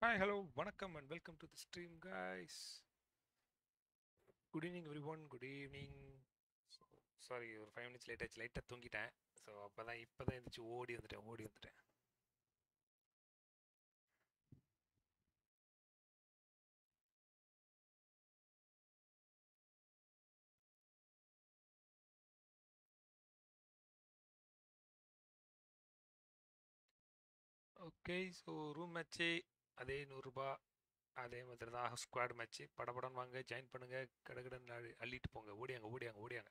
Hi, hello, வணக்கம் and welcome to the stream, guys. Good evening, everyone. Good evening. So, sorry, ஒரு five minutes late ஆச்சு லைட்டாக தூங்கிட்டேன் so அப்போ தான் இப்போ தான் எழுந்திரிச்சு ஓடி வந்துட்டேன் ஓடி வந்துட்டேன் ஓகே ஸோ ரூம் மேட்ச்சு அதே நூறுரூபா அதே மாதிரி தான் ஸ்குவாட் மேட்ச்சு படபடன்னு வாங்க ஜாயின் பண்ணுங்க கடகடன்னு அள்ளி- அள்ளிட்டு போங்க ஓடியாங்க ஓடியாங்க ஓடியாங்க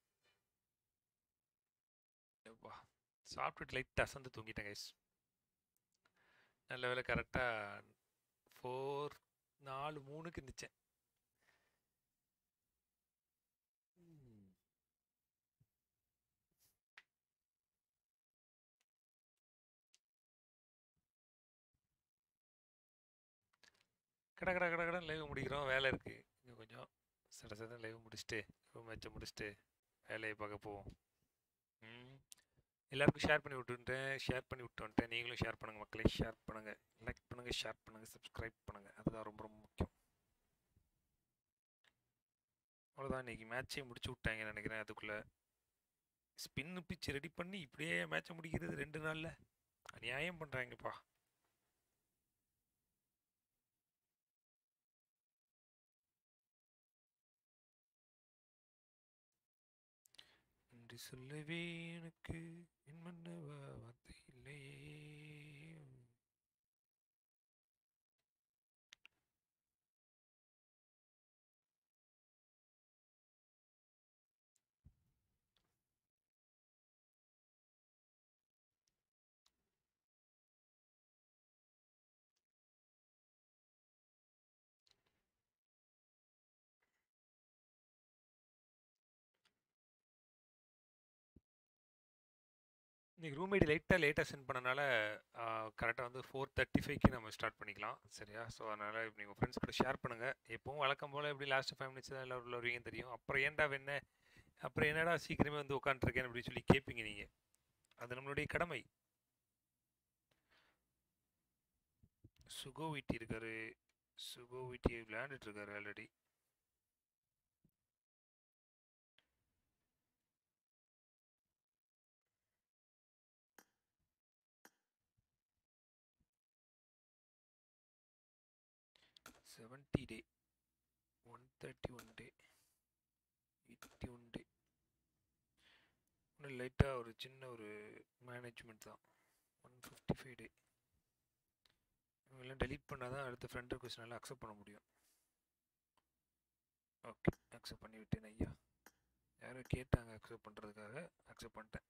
எப்பா சாப்பிட்டுட்டு லைட்டாக அசந்து தூங்கிட்டேன் கைஸ் நல்ல வேலை கரெக்டாக ஃபோர் நாலு மூணுக்கு இருந்துச்சேன் ம். கட கட கட கடன் லைவ் முடிக்கிறோம் வேலை இருக்குது இன்னும் கொஞ்சம் சட சட லைவ் முடிச்சுட்டு ரூம் மேட்சை முடிச்சுட்டு வேலையை பார்க்க போவோம் ம் எல்லாருக்கும் ஷேர் பண்ணி விட்டுட்டேன் ஷேர் பண்ணி விட்டு வந்துட்டேன் நீங்களும் ஷேர் பண்ணுங்கள் மக்களே ஷேர் பண்ணுங்கள் லைக் பண்ணுங்கள் ஷேர் பண்ணுங்கள் சப்ஸ்கிரைப் பண்ணுங்கள் அதுதான் ரொம்ப ரொம்ப முக்கியம் அவ்வளோதான் இன்னைக்கு மேட்சே முடிச்சு விட்டாங்கன்னு நினைக்கிறேன் அதுக்குள்ளே ஸ்பின்னு பிச் ரெடி பண்ணி இப்படியே மேட்சை முடிக்கிறது ரெண்டு நாளில் அநியாயம் பண்ணுறாங்கப்பா நன்றி சொல்லவே எனக்கு என் மன்னவா வார்த்தை இல்லையே இன்னைக்கு ரூம்மேட் லைட்டாக லேட்டாக சென்ட் பண்ணனால கரெக்டாக வந்து ஃபோர் தேர்ட்டி ஃபைவ்க்கு நம்ம ஸ்டார்ட் பண்ணிக்கலாம் சரியா ஸோ அதனால் இப்படி உங்கள் ஃப்ரெண்ட்ஸ் கூட ஷேர் பண்ணுங்கள் எப்பவும் வழக்கம் போல் எப்படி லாஸ்ட் ஃபைவ் மினிட்ஸ் தான் எல்லோரும் வருவீங்கன்னு தெரியும் அப்புறம் ஏன்டா என்ன அப்புறம் என்னடா சீக்கிரமே வந்து உட்காந்துருக்கேன் அப்படின்னு சொல்லி கேட்பீங்க நீங்கள் அது நம்மளுடைய கடமை சுகோவிட்டி இருக்காரு சுகோவிட்டி விளையாண்டுட்டு இருக்காரு already seventy day one thirty one day eighty one day இன்னும் லைட்டாக ஒரு சின்ன ஒரு மேனேஜ்மெண்ட் தான் ஒன் ஃபிஃப்டி ஃபைவ் டே இவங்கெல்லாம் டெலீட் பண்ணால் தான் அடுத்த ஃப்ரெண்ட் ரிக்வஸ்ட்னால அக்செப்ட் பண்ண முடியும் ஓகே அக்செப்ட் பண்ணி விட்டேன் ஐயா யாரோ கேட்டாங்க அக்செப்ட் பண்ணுறதுக்காக அக்செப்ட் பண்ணிட்டேன்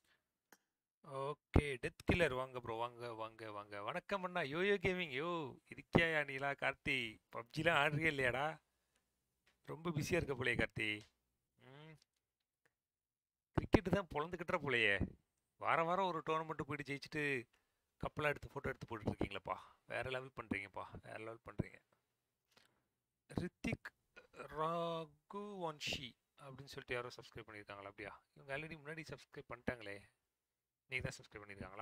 ஓகே டெத் கில்லர் வாங்க ப்ரோ வாங்க வாங்க வாங்க வணக்கம் அண்ணா யோயோ கேமிங் யோ இருக்கியா நீலா கார்த்தி பப்ஜிலாம் ஆடுறியா இல்லையாடா ரொம்ப பிஸியாக இருக்க போலையே கார்த்தி ம் கிரிக்கெட்டு தான் பொழந்துக்கிட்டுற போலையே வாரம் வாரம் ஒரு டோர்னமெண்ட்டு போயிட்டு ஜெயிச்சுட்டு கப்பலாக எடுத்து ஃபோட்டோ எடுத்து போட்டுட்டு இருக்கீங்களப்பா வேற லெவல் பண்ணுறீங்கப்பா வேற லெவல் பண்ணுறீங்க ரித்திக் ராகு வன்ஷி அப்படின்னு சொல்லிட்டு யாரோ சப்ஸ்கிரைப் பண்ணியிருக்காங்களா அப்படியா இவங்க ஆல்ரெடி முன்னாடி சப்ஸ்கிரைப் பண்ணிட்டாங்களே நீங்கள் தான் சப்ஸ்கிரைப் பண்ணியிருக்காங்களா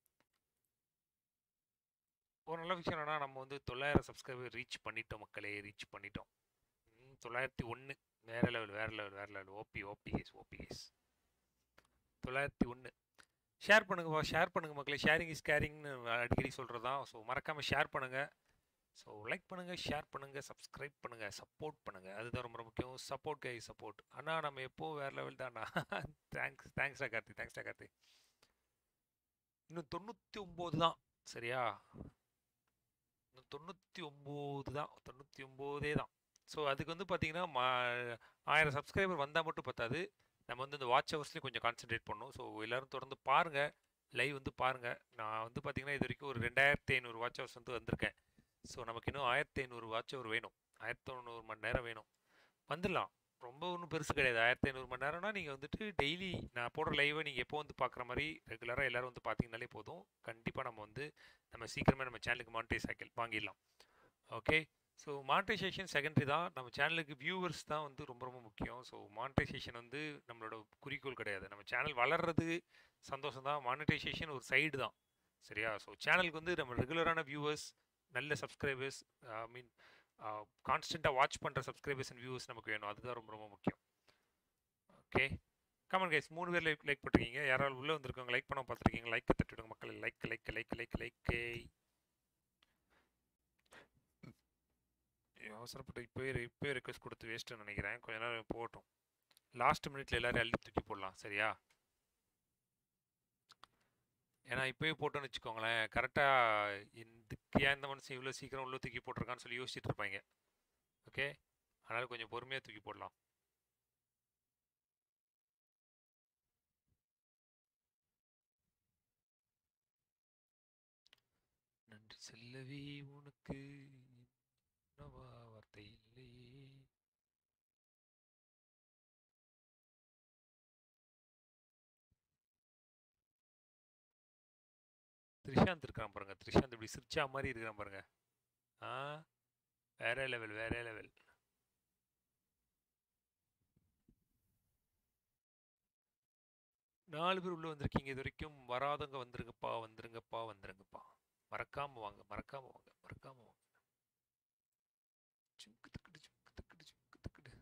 ஒரு நல்ல விஷயம் என்னன்னா நம்ம வந்து தொள்ளாயிரம் சப்ஸ்கிரைபர் ரீச் பண்ணிட்டோம் மக்களே ரீச் பண்ணிட்டோம் ம், தொள்ளாயிரத்தி ஒன்று வேற லெவல் வேற லெவல் வேற level OP OP guys OP guys தொள்ளாயிரத்தி ஒன்று ஷேர் பண்ணுங்கப்பா ஷேர் பண்ணுங்க மக்களே ஷேரிங் இஸ் கேரிங்னு அடிக்கடி சொல்கிறது தான் ஸோ மறக்காமல் ஷேர் பண்ணுங்கள் ஸோ லைக் பண்ணுங்கள் ஷேர் பண்ணுங்கள் சப்ஸ்கிரைப் பண்ணுங்கள் சப்போர்ட் பண்ணுங்கள் அதுதான் ரொம்ப ரொம்ப முக்கியம் சப்போர்ட் கை சப்போர்ட் அண்ணா நம்ம எப்போ வேறு லெவல் தான்ண்ணா தேங்க்ஸ் தேங்க்ஸ்டா கார்த்தி தேங்க்ஸ்டா கார்த்தி இன்னும் தொண்ணூற்றி ஒம்பது தான் சரியா இன்னும் தொண்ணூற்றி ஒம்பது தான் தொண்ணூற்றி ஒம்போதே தான் ஸோ அதுக்கு வந்து பார்த்தீங்கன்னா மா ஆயிரம் சப்ஸ்கிரைபர் வந்தால் மட்டும் பத்தாது நம்ம வந்து இந்த வாட்ச் ஹவர்ஸ்லேயும் கொஞ்சம் கான்சென்ட்ரேட் பண்ணணும் ஸோ எல்லோரும் தொடர்ந்து பாருங்கள் லைவ் வந்து பாருங்கள் நான் வந்து பார்த்தீங்கன்னா இது வரைக்கும் ஒரு ரெண்டாயிரத்தி ஐநூறு வாட்ச் ஹவர்ஸ் வந்து வந்திருக்கேன் ஸோ நமக்கு இன்னும் ஆயிரத்தி ஐநூறு வாட்ச் ஹவர் வேணும் ஆயிரத்தி தொண்ணூறு மணி நேரம் வேணும் வந்துடலாம் ரொம்ப ஒன்றும் பெருசு கிடையாது ஆயிரத்தி ஐநூறு மணி நேரம்னா நீங்கள் வந்துட்டு டெய்லி நான் போடுற லைவை நீங்கள் எப்போ வந்து பார்க்குற மாதிரி ரெகுலராக எல்லோரும் வந்து பார்த்தீங்கனாலே போதும் கண்டிப்பாக நம்ம வந்து நம்ம சீக்கிரமே நம்ம சேனலுக்கு மானிட்டைஸ் ஆக்கி வாங்கிடலாம் ஓகே ஸோ மானிட்டைசேஷன் செகண்டரி தான் நம்ம சேனலுக்கு வியூவர்ஸ் தான் வந்து ரொம்ப ரொம்ப முக்கியம் ஸோ மானிட்டைசேஷன் வந்து நம்மளோட குறிக்கோள் கிடையாது நம்ம சேனல் வளர்றது சந்தோஷம் தான் மானிட்டைசேஷன் ஒரு சைடு தான் சரியா ஸோ சேனலுக்கு வந்து நம்ம ரெகுலரான வியூவர்ஸ் நல்ல சப்ஸ்கிரைபர்ஸ் ஐ மீன் கான்ஸ்டண்ட்டாக வாட்ச் பண்ணுற சப்ஸ்கிரைபர்ஸ் அண்ட் வியூஸ் நமக்கு வேணும் அதுதான் ரொம்ப ரொம்ப முக்கியம் ஓகே கமெண்ட் கைஸ் மூணு பேர் லைக் லைக் பண்ணிருக்கீங்க யாராவது உள்ளே வந்திருக்கவங்க லைக் பண்ண பார்த்துருக்கீங்க லைக் தட்டிவிடுங்க மக்கள் like like like like like அவசரப்பட்டு இப்போயே இப்போயே ரெக்வஸ்ட் கொடுத்து வேஸ்ட்டுன்னு நினைக்கிறேன் கொஞ்ச நேரம் போகட்டும் லாஸ்ட் மினிட்ல எல்லாரும் அள்ளி தூக்கி போடலாம் சரியா ஏன்னா இப்போயே போட்டோன்னு வச்சுக்கோங்களேன் கரெக்டாக இதுக்கு ஏன் இந்த மனுஷன் இவ்வளோ சீக்கிரம் உள்ள தூக்கி போட்டிருக்கான்னு சொல்லி யோசிச்சுட்டு இருப்பாங்க ஓகே அதனால் கொஞ்சம் பொறுமையாக தூக்கி போடலாம் நன்றி செல்லவே உனக்கு என்னவா வார்த்தை இல்லையே த்ரிஷாந்த் இருக்கான் பாருங்க த்ரிஷாந்த் இப்படி சிரிச்சா மாதிரி இருக்கிறான் பாருங்க ஆ வேற லெவல் வேற லெவல் நாலு பேர் உள்ள வந்திருக்கீங்க இது வரைக்கும் வராதவங்க வந்துருங்கப்பா வந்துருங்கப்பா வந்துருங்கப்பா மறக்காம வாங்க மறக்காம வாங்க மறக்காம வாங்க சுங்கு துக்குடு சுங்கு துக்குடு சுங்கு துக்குடு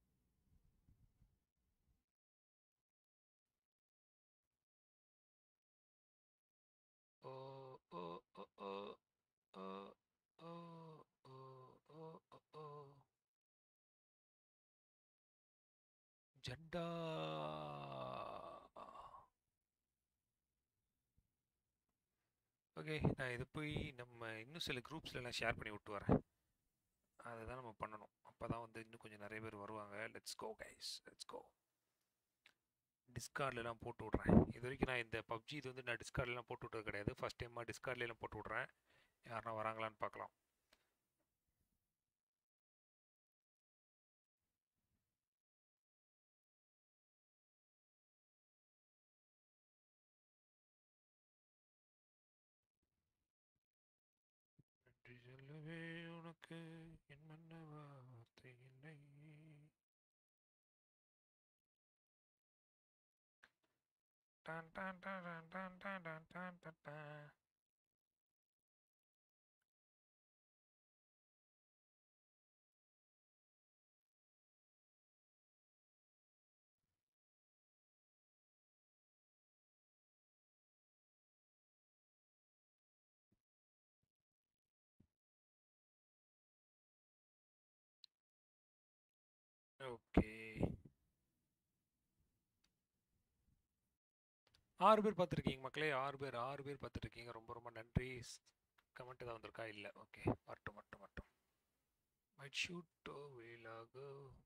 ஓ ஓ ஓ ஓ ஓ ஓ ஓ ஓ ஓ ஓ ஜண்டா ஓகே நான் இது போய் நம்ம இன்னும் சில குரூப்ஸ்லாம் ஷேர் பண்ணி விட்டு வரேன் அதை தான் நம்ம பண்ணணும் அப்போ தான் வந்து இன்னும் கொஞ்சம் நிறைய பேர் வருவாங்க let's go guys let's go டிஸ்கார்ட்லலாம் போட்டு விட்றேன் இது வரைக்கும் நான் இந்த பப்ஜி இது வந்து நான் டிஸ்கார்ட்லாம் போட்டு விட்டது கிடையாது ஃபஸ்ட் டைமாக டிஸ்கார்ட்லாம் போட்டு விட்றேன் யாருனா வராங்களான்னு பார்க்கலாம் நன்றி சொல்லவே உனக்கு என் மன்னவா வார்த்தை இல்லை டான் டான் டான் டான் டான் டான் டான் டான் டான் டான். ஓகே ஆறு பேர் பார்த்துருக்கீங்க மக்களே ஆறு பேர் ஆறு பேர் பார்த்துருக்கீங்க ரொம்ப ரொம்ப நன்றி கமெண்ட் ஏதாவது வந்திருக்கா இல்லை ஓகே வரட்டும் வரட்டும் வரட்டும் மைட் ஷூட் வீலாக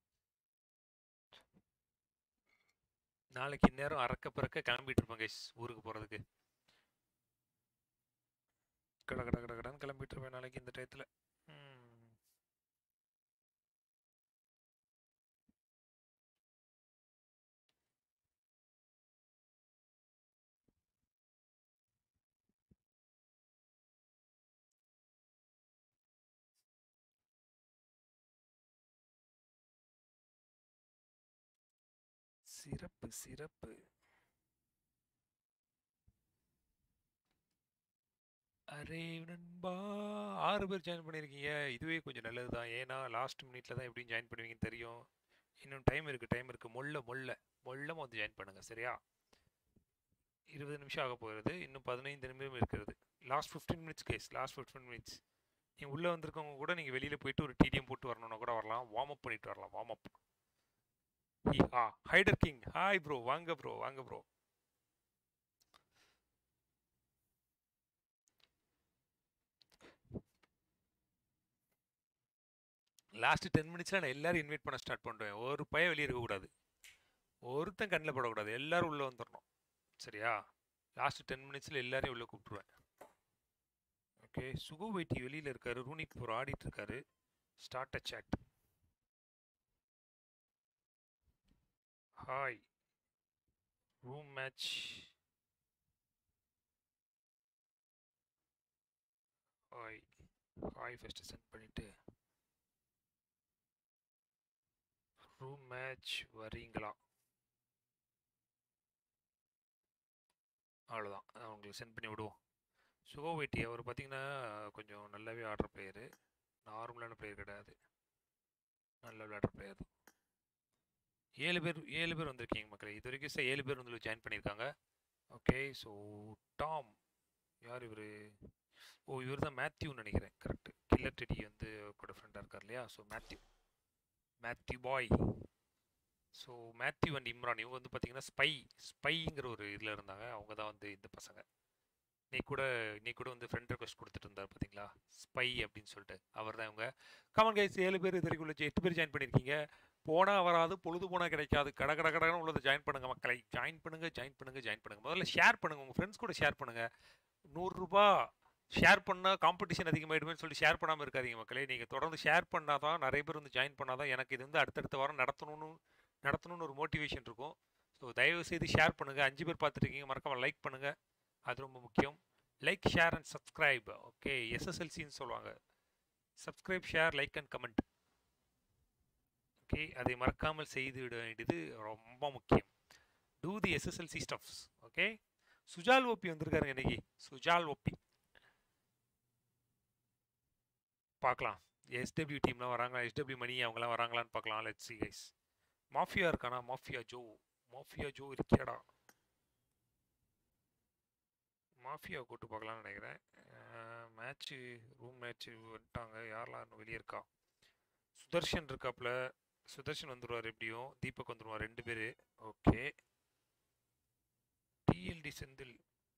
நாளைக்கு இந்நேரம் அறக்க பிறக்க கிளம்பிட்டு இருப்பேன் கைஸ் ஊருக்கு போகிறதுக்கு கட கட கட கடன்னு கிளம்பிட்டு இருப்பேன் நாளைக்கு இந்த டயத்தில் ம் சிறப்பு சிறப்பு அரே நண்பா ஆறு பேர் ஜாயின் பண்ணியிருக்கீங்க இதுவே கொஞ்சம் நல்லது தான் ஏன்னா லாஸ்ட் மினிட்ல தான் எப்படியும் ஜாயின் பண்ணுவீங்கன்னு தெரியும் இன்னும் டைம் இருக்குது டைம் இருக்குது மொல்ல மொல்ல மொல்லமாக வந்து ஜாயின் பண்ணுங்கள் சரியா இருபது நிமிஷம் ஆக போகிறது இன்னும் பதினைந்து நிமிடம் இருக்கிறது last fifteen minutes guys last fifteen minutes நீங்கள் உள்ளே வந்திருக்கவங்க கூட நீங்கள் வெளியில் போயிட்டு ஒரு டிடிஎம் போட்டு வரணும்னா கூட வரலாம் வார்ம் அப் பண்ணிட்டு வரலாம் வார்ம் அப் ஆ ஹைடர் கிங் ஹாய் ப்ரோ வாங்க ப்ரோ வாங்க ப்ரோ லாஸ்ட் டென் மினிட்ஸில் நான் எல்லாரும் இன்வைட் பண்ண ஸ்டார்ட் பண்ணுவேன் ஒரு பையன் வெளியே இருக்கக்கூடாது ஒருத்தன் கண்ணில் படக்கூடாது எல்லாரும் உள்ளே வந்துடணும் சரியா லாஸ்ட் டென் மினிட்ஸில் எல்லாரையும் உள்ளே கூப்பிட்டுருவேன் ஓகே சுகு வைட்டி வெளியில் இருக்காரு ரூனிக் ஒரு ஆடிட்டு இருக்காரு start a chat hi room match hi hi first send பண்ணிவிட்டு ரூம் மேட்ச் வரீங்களா அவ்வளோதான் உங்களுக்கு சென்ட் பண்ணி விடுவோம் சுகோவேட்டி அவர் பார்த்தீங்கன்னா கொஞ்சம் நல்லாவே ஆடுற பிளேயரு நார்மலான பிளேயர் கிடையாது நல்ல விளையாடுற பிளேயர் தான் ஏழு பேர் ஏழு பேர் வந்திருக்கீங்க மக்களே இது வரைக்கும் சார் ஏழு பேர் வந்து ஜாயின் பண்ணியிருக்காங்க ஓகே ஸோ டாம் யார் இவர் ஓ இவர் தான் மேத்யூன்னு நினைக்கிறேன் கரெக்ட் கில்லர் டெடி வந்து கூட ஃப்ரெண்டாக இருக்கார் இல்லையா ஸோ மேத்யூ மேத்யூ பாய் ஸோ மேத்யூ அண்ட் இம்ரான் இவங்க வந்து பார்த்தீங்கன்னா ஸ்பை ஸ்பைங்கிற ஒரு இதில் இருந்தாங்க அவங்க தான் வந்து இந்த பசங்க இன்னைக்கு கூட இன்னைக்கு கூட வந்து ஃப்ரெண்ட் ரெக்வஸ்ட் கொடுத்துட்டு இருந்தார் பார்த்தீங்களா ஸ்பை அப்படின்னு சொல்லிட்டு அவர் தான் இவங்க காமன் கைஸ் ஏழு பேர் இது வரைக்கும் உள்ள எட்டு பேர் ஜாயின் பண்ணியிருக்கீங்க போனால் வராது பொழுது போனால் கிடைக்காது கட கட கடன்னு உள்ளதை ஜாயின் பண்ணுங்க மக்களை ஜாயின் பண்ணுங்க ஜாயின் பண்ணுங்க ஜாயின் பண்ணுங்க முதல்ல ஷேர் பண்ணுங்க உங்கள் ஃப்ரெண்ட்ஸ் கூட ஷேர் பண்ணுங்க நூறுரூபா ஷேர் பண்ணால் காம்படிஷன் அதிகமாகிடுமே சொல்லி ஷேர் பண்ணாமல் இருக்காதீங்க மக்களே நீங்கள் தொடர்ந்து ஷேர் பண்ணால் தான் நிறைய பேர் வந்து ஜாயின் பண்ணால் தான் எனக்கு இது வந்து அடுத்தடுத்த வாரம் நடத்தணும்னு நடத்தணும்னு ஒரு மோட்டிவேஷன் இருக்கும் ஸோ தயவு செய்து ஷேர் பண்ணுங்கள் அஞ்சு பேர் பார்த்துருக்கீங்க மறக்காமல் லைக் பண்ணுங்கள் அது ரொம்ப முக்கியம் like share and subscribe okay எஸ்எஸ்எல்சின்னு சொல்லுவாங்க subscribe share like and comment okay அதை மறக்காமல் செய்து விட வேண்டியது ரொம்ப முக்கியம் to the SSLC stubs okay Sujal OP வந்திருக்காருங்க இன்னைக்கு சுஜால் ஓபி பார்க்கலாம் எஸ்டபிள்யூ டீம்லாம் வராங்களா எஸ்டபிள்யூ மணி அவங்களாம் வராங்களான்னு பார்க்கலாம் லெட்ஸ் சி கைஸ் மாஃபியா இருக்கானா மாஃபியா ஜோ மாஃபியா ஜோ இருக்கியாடா மாஃபியா கூட்டு பார்க்கலாம்னு நினைக்கிறேன் மேட்ச்சு ரூம் மேட்ச்சு வந்துட்டாங்க யாரெல்லாம் இன்னும் வெளியே இருக்கா சுதர்ஷன் இருக்காப்புல சுதர்ஷன் வந்துடுவார் எப்படியும் தீபக் வந்துடுவார் ரெண்டு பேர் ஓகே டிஎல்டி செந்தில்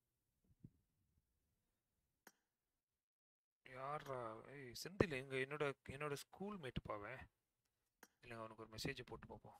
யாரா ஏய் செந்தில் எங்க என்னோட என்னோட ஸ்கூல் மேட்டு பாவேன் இல்லைங்க அவனுக்கு ஒரு மெசேஜ் போட்டு பார்ப்போம்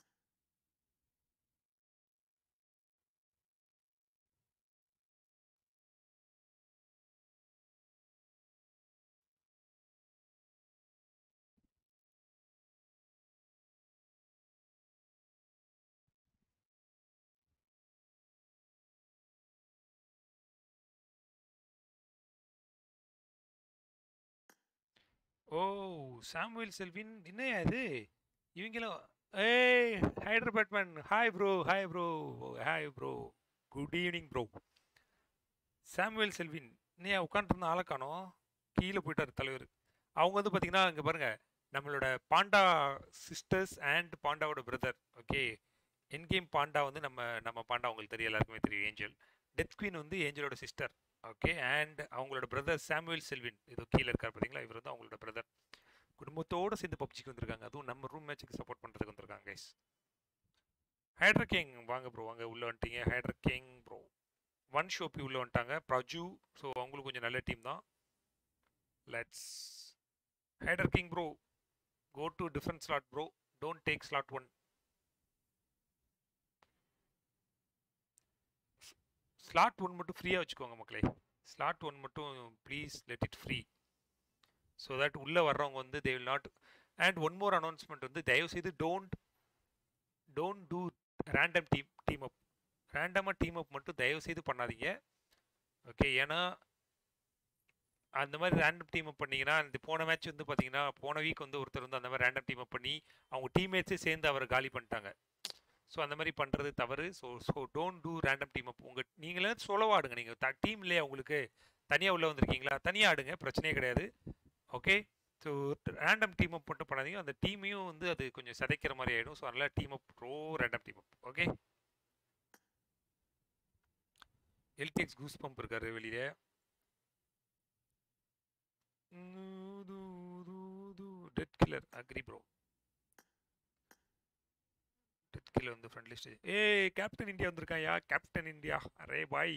ஓ சாமுவேல் செல்வின் என்னையா இது இவங்களும் ஏய் Hyderabad man hi bro hi bro hi bro good evening bro Samuel Selvin இன்னையா உட்காந்துருந்த ஆளை காணோம் கீழே போயிட்டார் தலைவர் அவங்க வந்து பார்த்தீங்கன்னா இங்கே பாருங்க நம்மளோட பாண்டா சிஸ்டர்ஸ் அண்ட் பாண்டாவோட பிரதர் ஓகே என்கேம் பாண்டா வந்து நம்ம நம்ம பாண்டா உங்களுக்கு தெரியும் எல்லாருக்குமே தெரியும் ஏஞ்சல் டெத் குவீன் வந்து ஏஞ்சலோட சிஸ்டர் ஓகே அண்ட் அவங்களோட பிரதர் சாமுவேல் செல்வின் இது கீழே இருக்கார் பார்த்தீங்களா இவர் வந்து அவங்களோட பிரதர் குடும்பத்தோடு சேர்ந்து பப்ஜிக்கு வந்திருக்காங்க அதுவும் நம்ம ரூம் மேட்சுக்கு சப்போர்ட் பண்ணுறதுக்கு வந்திருக்காங்க கைஸ் ஹைட்ரா கிங் வாங்க ப்ரோ வாங்க உள்ளே வந்துட்டீங்க ஹைட்ரா கிங் ப்ரோ ஒன் ஷோப்பி உள்ளே வந்துட்டாங்க பிரஜு ஸோ அவங்களுக்கு கொஞ்சம் நல்ல டீம் தான் let's Hydra king bro go to different slot bro don't take slot one slot one மட்டும் ஃப்ரீயாக வச்சுக்கோங்க மக்களே ஸ்லாட் ஒன் மட்டும் please let it free so that உள்ளே வர்றவங்க வந்து they will not and one more announcement வந்து தயவுசெய்து don't don't do random team team up ரேண்டமாக டீம் அப் மட்டும் தயவுசெய்து பண்ணாதீங்க ஓகே ஏன்னா அந்த மாதிரி ரேண்டம் டீம் அப் பண்ணீங்கன்னா இந்த போன மேட்ச் வந்து பார்த்தீங்கன்னா போன வீக் வந்து ஒருத்தர் வந்து அந்த மாதிரி ரேண்டம் டீம் அப் பண்ணி அவங்க டீம்மேட்ஸே சேர்ந்து அவரை காலி பண்ணிட்டாங்க ஸோ அந்த மாதிரி பண்ணுறது தவறு so so don't do random team up உங்கள் நீங்களே சோலோவாக ஆடுங்க நீங்கள் த டீம் இல்லையா உங்களுக்கு தனியாக உள்ளே வந்திருக்கீங்களா தனியாக ஆடுங்க பிரச்சனையே கிடையாது okay so random team up மட்டும் பண்ணாதீங்க அந்த டீமையும் வந்து அது கொஞ்சம் சிதைக்கிற மாதிரி ஆகிடும் ஸோ அதனால் team up bro random team up okay LDX goose bump இருக்காரு வெளியே டெட் கில்லர் அக்ரி ப்ரோ டெட் கில்லர் வந்து ஃப்ரெண்ட் லிஸ்ட் ஏய் கேப்டன் இந்தியா வந்திருக்கான் யா கேப்டன் இந்தியா அரே பாய்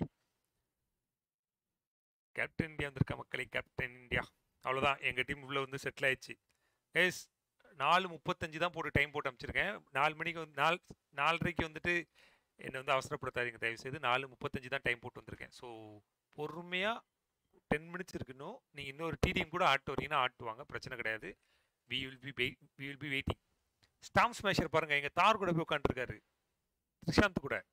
கேப்டன் இந்தியா வந்திருக்கா மக்களே கேப்டன் இந்தியா அவ்வளோதான் எங்கள் டீம் உள்ள வந்து செட்டில் ஆயிடுச்சு ஏஸ் நாலு முப்பத்தஞ்சு தான் போட்டு டைம் போட்டு அமைச்சிருக்கேன் நாலு மணிக்கு வந்து நாலு நாலரைக்கு வந்துட்டு என்னை வந்து அவசரப்படுத்தாதீங்க தயவு செய்து நாலு முப்பத்தஞ்சு தான் டைம் போட்டு வந்திருக்கேன் ஸோ பொறுமையாக டென் மினிட்ஸ் இருக்கணும் நீங்கள் இன்னொரு டிடிஎம் கூட ஆட்டு வரீங்கன்னா ஆட்டுவாங்க பிரச்சனை கிடையாது we will be wait we will be waiting storm smasher பாருங்க எங்கள் தார் கூட போய் உட்காந்துருக்காரு த்ரிஷாந்த் கூட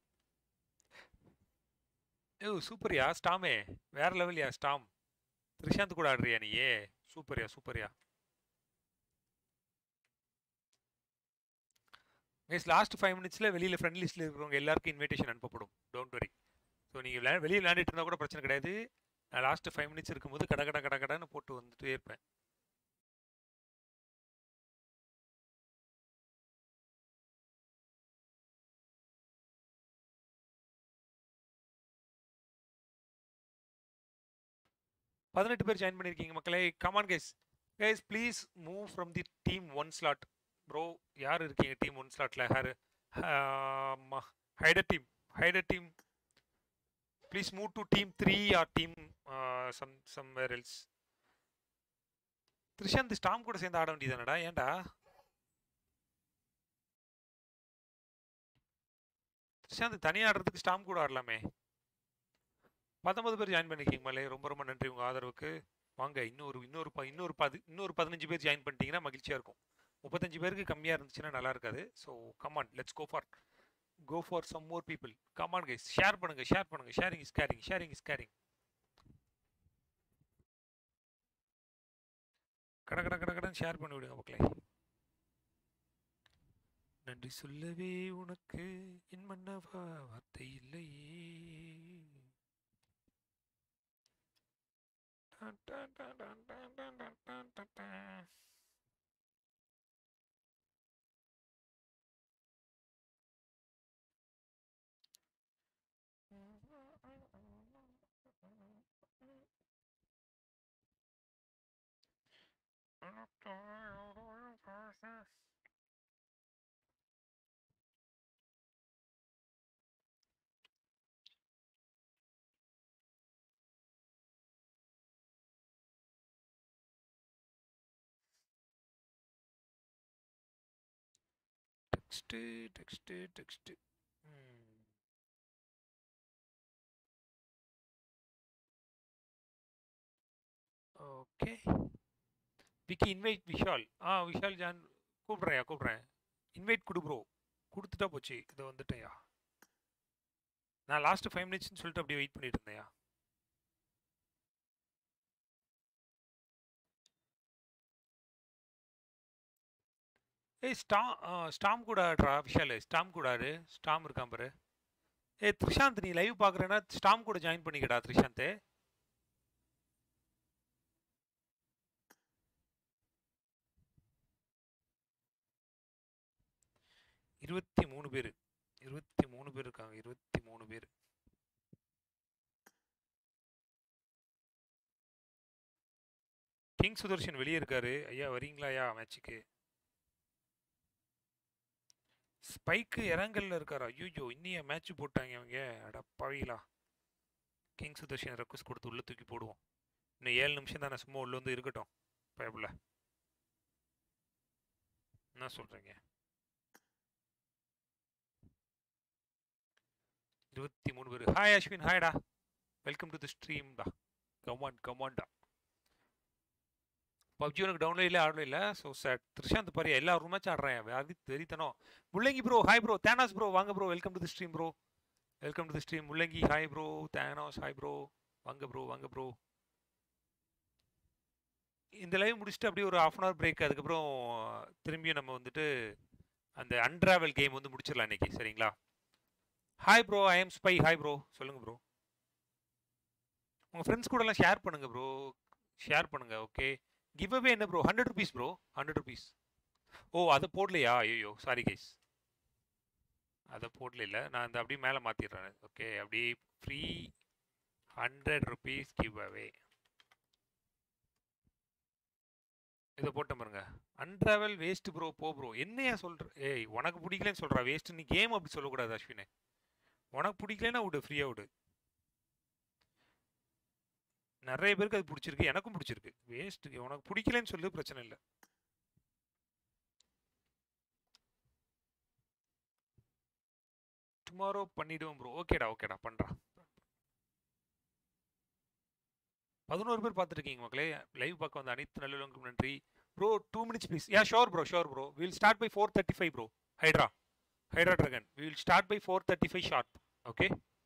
ஏ சூப்பர்யா ஸ்டாமே வேற லெவல்யா ஸ்டாம் த்ரிஷாந்த் கூட ஆடுறியா நீயே சூப்பர்யா சூப்பர்யா கைஸ் லாஸ்ட் ஃபைவ் மினிட்ஸில் வெளியில் ஃப்ரெண்ட் லிஸ்ட்டில் இருக்கிறவங்க எல்லாருக்கும் இன்விடேஷன் அனுப்பப்படும் டோன்ட் வரி ஸோ நீங்கள் விளையா வெளியே விளையாண்டுட்டு இருந்தால் கூட பிரச்சனை கிடையாது நான் லாஸ்ட் ஃபைவ் மினிட்ஸ் இருக்கும்போது கட கட கட கடன்னு போட்டு வந்துட்டே இருப்பேன் பதினெட்டு பேர் ஜாயின் பண்ணியிருக்கீங்க மக்களே come on guys guys please move from the team one slot bro யார் இருக்கீங்க டீம் ஒன் ஸ்லாட்டில் யார் Hydra team Hydra team please move to team three or team some somewhere else Trishanth storm கூட சேர்ந்து ஆட வேண்டியதானடா ஏன்டா த்ரிஷாந்த் தனியாக ஆடுறதுக்கு ஸ்டாம் கூட ஆடலாமே பத்தொன்பது பேர் ஜாயின் பண்ணிருக்கீங்க மலே ரொம்ப ரொம்ப நன்றி உங்கள் ஆதரவுக்கு வாங்க இன்னொரு இன்னொரு ப இன்னொரு பது இன்னொரு பதினஞ்சு பேர் ஜாயின் பண்ணிட்டீங்கன்னா மகிழ்ச்சியாக இருக்கும் முப்பத்தஞ்சு பேருக்கு கம்மியாக இருந்துச்சுன்னா நல்லா இருக்காது so come on let's go for go for some more people come on guys share பண்ணுங்க ஷேர் பண்ணுங்க sharing is caring sharing is caring கட கட கட கடன் ஷேர் பண்ணி விடுங்க மக்களே நன்றி சொல்லவே உனக்கு என் மன்னவா வார்த்தை இல்லையே டான் டான் டான் டான் டான் டான் டான் டான் டான் டான். Text text text okay Vicky invite Vishal ஆ விஷால் ஜான் கூப்பிட்றேயா கூப்பிட்றேன் இன்வைட் கொடு ப்ரோ கொடுத்துட்டா போச்சு இதை வந்துட்டேயா நான் லாஸ்ட் ஃபைவ் மினிட்ஸ்னு சொல்லிட்டு அப்படியே வெயிட் பண்ணிட்டு இருந்தேயா ஏய் ஸ்டா ஸ்டாம் கூட ஆடுறா விஷால் ஸ்டாம் கூட ஆடு ஸ்டாம் இருக்கான் பாரு ஏய் த்ரிஷாந்த் நீ லைவ் பார்க்குறேன்னா ஸ்டாம் கூட ஜாயின் பண்ணிக்கடா த்ரிஷாந்த் இருபத்தி மூணு பேர் இருபத்தி மூணு பேர் இருக்காங்க இருபத்தி மூணு பேர் கிங் சுதர்ஷன் வெளியே இருக்காரு ஐயா வரீங்களா ஐயா மேட்சுக்கு ஸ்பைக்கு இறங்கல்ல இருக்காரா ஐயோ இன்னிய மேட்ச் போட்டாங்க அவங்க அட பாவிகளா கிங் சுதர்ஷன் ரெக்வஸ்ட் கொடுத்து உள்ள தூக்கி போடுவோம் இன்னும் ஏழு நிமிஷம் தானே சும்மா உள்ள வந்து இருக்கட்டும் பயப்புல என்ன சொல்றீங்க இருபத்தி மூணு பேர் ஹாய் அஸ்வின் ஹாய்டா வெல்கம் டு தி ஸ்ட்ரீம்டா கமான் கமான்டா பப்ஜி உனக்கு டவுன்லோட் இல்லை ஆடல இல்லை ஸோ சார் த்ரிஷாந்த் பாரு எல்லா ஒரு மேட்ச் ஆடுறேன் அது தெரித்தனம் முள்ளங்கி ப்ரோ ஹாய் ப்ரோ தேனாஸ் ப்ரோ வாங்க bro welcome to the stream bro welcome to the stream முள்ளங்கி ஹாய் ப்ரோ தேனாஸ் ஹாய் ப்ரோ வாங்க ப்ரோ வாங்க ப்ரோ இந்த லைவ் முடிச்சுட்டு அப்படியே ஒரு ஹாஃப் அன் ஹவர் பிரேக் அதுக்கப்புறம் திரும்பியும் நம்ம வந்துட்டு அந்த அன்ட்ராவல் கேம் வந்து முடிச்சிடலாம் இன்னைக்கு சரிங்களா hi bro I am spy hi bro சொல்லுங்க ப்ரோ உங்கள் ஃப்ரெண்ட்ஸ் கூடலாம் ஷேர் பண்ணுங்க ப்ரோ ஷேர் பண்ணுங்க ஓகே கிவ் அவே என்ன bro hundred rupees bro hundred rupees ஓ அதை போடலையா ஐயோ சாரி கைஸ் அதை போடல இல்லை நான் இந்த அப்படியே மேலே மாற்றிடுறேன் ஓகே அப்படியே free hundred rupees give away இதை போட்ட பாருங்க அன்ட்ராவல் வேஸ்ட் ப்ரோ போ ப்ரோ என்னையா சொல்ற ஏய் உனக்கு பிடிக்கலன்னு சொல்றா வேஸ்ட் நீ கேம் அப்படி சொல்லக்கூடாது அஸ்வினே உனக்கு பிடிக்கலன்னா விடு ஃப்ரீயா விடு நிறைய பேருக்கு அது பிடிச்சிருக்கு எனக்கும் பிடிச்சிருக்கு வேஸ்ட் உனக்கு பிடிக்கலன்னு சொல்லு பிரச்சனை இல்லை டுமாரோ பண்ணிடுவோம் ப்ரோ ஓகேடா ஓகேடா பண்றான் பதினோரு பேர் பார்த்துருக்கீங்க மக்களே லைவ் பார்க்க வந்த அனைத்து நல்லவங்களுக்கும் நன்றி ப்ரோ டூ மினிட்ஸ் ப்ளீஸ் யா sure bro sure bro will start by four thirty five bro Hydra Hydra dragon will start by four thirty five sharp okay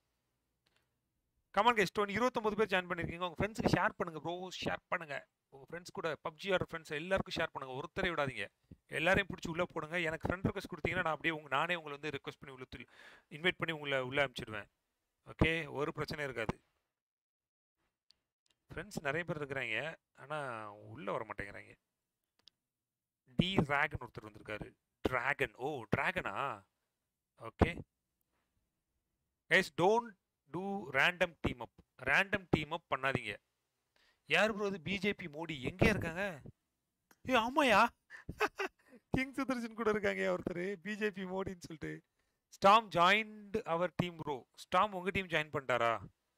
come on guys one இருபத்தொம்பது பேர் ஜாயின் பண்ணியிருக்கீங்க உங்கள் ஃப்ரெண்ட்ஸுக்கு ஷேர் பண்ணுங்க bro share பண்ணுங்க உங்கள் friends கூட பப்ஜி ஆடுற ஃப்ரெண்ட்ஸ் எல்லாருக்கும் ஷேர் பண்ணுங்க ஒருத்தரை விடாதீங்க எல்லாரையும் பிடிச்சி உள்ளே போடுங்க எனக்கு ஃப்ரெண்ட் ரெக்வஸ்ட் கொடுத்தீங்கன்னா நான் அப்படியே உங்க நானே உங்களை வந்து ரெக்வஸ்ட் பண்ணி உள்ள இன்வைட் பண்ணி உங்களை உள்ளே அனுப்பிச்சிடுவேன் ஓகே ஒரு பிரச்சனையும் இருக்காது ஃப்ரெண்ட்ஸ் நிறைய பேர் இருக்கிறாங்க ஆனால் உள்ளே வர மாட்டேங்கிறாங்க டி டிராகன் ஒருத்தர் வந்திருக்காரு டிராகன் ஓ டிராகனா okay guys don't do random team up random team up பண்ணாதீங்க யார் ப்ரோ அது பிஜேபி மோடி எங்கே இருக்காங்க ஏ ஆமாயா கிங் சுதர்ஷன் கூட இருக்காங்க ஒருத்தர் பிஜேபி மோடின்னு சொல்லிட்டு ஸ்டாம் ஜாயின்டு அவர் டீம் ப்ரோ ஸ்டாம் உங்க டீம் ஜாயின் பண்ணிட்டாரா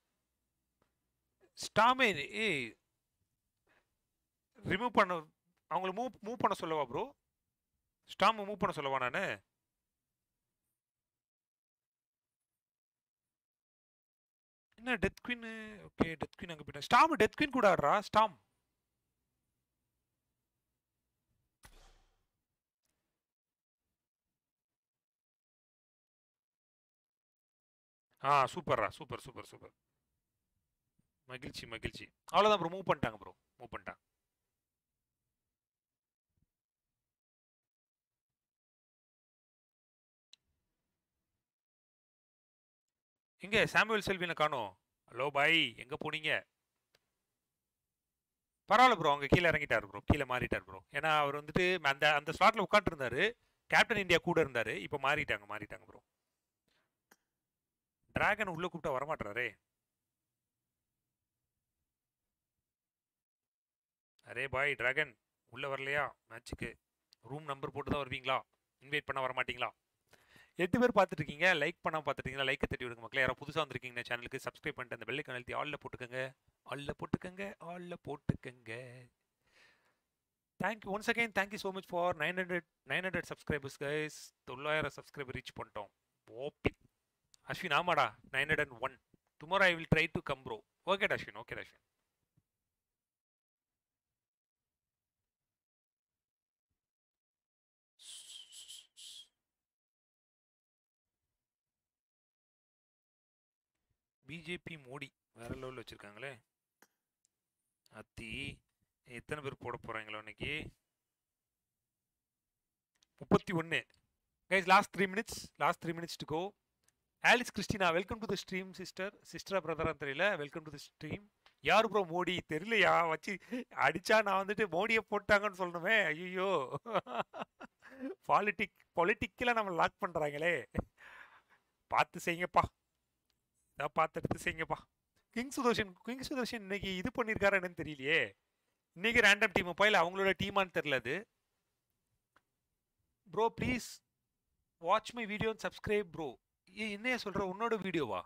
ஸ்டாமே ஏய் ரிமூவ் பண்ண அவங்கள மூவ் மூவ் பண்ண சொல்லவா ப்ரோ ஸ்டாம் மூவ் பண்ண சொல்லவா நான் என்ன death queen okay death queen அங்கே போயிட்டேன் ஸ்டாம் டெத் குயின் கூட ஆடுறா ஸ்டாம் ஆ சூப்பர்ரா சூப்பர் சூப்பர் சூப்பர் மகிழ்ச்சி மகிழ்ச்சி அவ்வளோதான் ப்ரோ மூவ் பண்ணிட்டாங்க ப்ரோ மூவ் பண்ணிட்டாங்க எங்க சாமுவேல் செல்வினை காணோம் ஹலோ பாய் எங்க போனீங்க பரவாயில்ல ப்ரோ அங்கே கீழே இறங்கிட்டார் ப்ரோ கீழே மாறிட்டார் ப்ரோ ஏன்னா அவர் வந்துட்டு அந்த அந்த ஸ்லாட்ல உட்காந்துருந்தாரு கேப்டன் இந்தியா கூட இருந்தாரு இப்போ மாறிட்டாங்க மாறிட்டாங்க ப்ரோ டிராகன் உள்ள கூப்பிட்டா வரமாட்டாரே அரே பாய் டிராகன் உள்ள வரலையா மேட்ச்சுக்கு ரூம் நம்பர் போட்டு தான் வருவீங்களா இன்வைட் பண்ண வர மாட்டீங்களா எட்டு பேர் பார்த்துட்டு இருக்கீங்க லைக் பண்ணாம பார்த்துட்டீங்களா லைக்கை தட்டி விடுங்க மக்களே யாராவது புதுசாக வந்திருக்கீங்க சேனலுக்கு சப்ஸ்கிரைப் பண்ணிட்டு அந்த பெல்லைக்கன் அழுத்தி ஆல்ல போட்டுக்கோங்க ஆல்ல போட்டுக்கோங்க ஆல்ல போட்டுக்கோங்க thank you once again thank you so much for nine hundred nine hundred subscribers guys தொள்ளாயிரம் சப்ஸ்கிரைபர் ரீச் பண்ணிட்டோம் ஓபி அஸ்வின் ஆமாடா nine hundred and one tomorrow I will try to come bro okay Ashwin okay Ashwin BJP Modi வேற லெவலில் வச்சிருக்காங்களே அத்தி எத்தனை பேர் போட போறாங்களோ இன்னைக்கு முப்பத்தி ஒன்று guys last three minutes last three minutes to go Alice Christina welcome to the stream sister சிஸ்டரா பிரதரா தெரியல வெல்கம் டு த ஸ்ட்ரீம் யார் ப்ரோ மோடி தெரியலையா வச்சு அடிச்சா நான் வந்துட்டு மோடியை போட்டாங்கன்னு சொல்லணுமே ஐயோ பாலிட்டிக் பொலிட்டிக்கில் நம்ம லாக் பண்ணுறாங்களே பார்த்து செய்யுங்கப்பா இதான் பார்த்து எடுத்து செய்யுங்கப்பா கிங் சுதர்ஷன் கிங் சுதர்ஷன் இன்னைக்கு இது பண்ணியிருக்காரு என்னன்னு தெரியலையே இன்னைக்கு ரேண்டம் டீம் போயில அவங்களோட டீமான்னு தெரியல அது bro please watch my video subscribe bro ஏ என்னைய சொல்ற உன்னோட வீடியோவா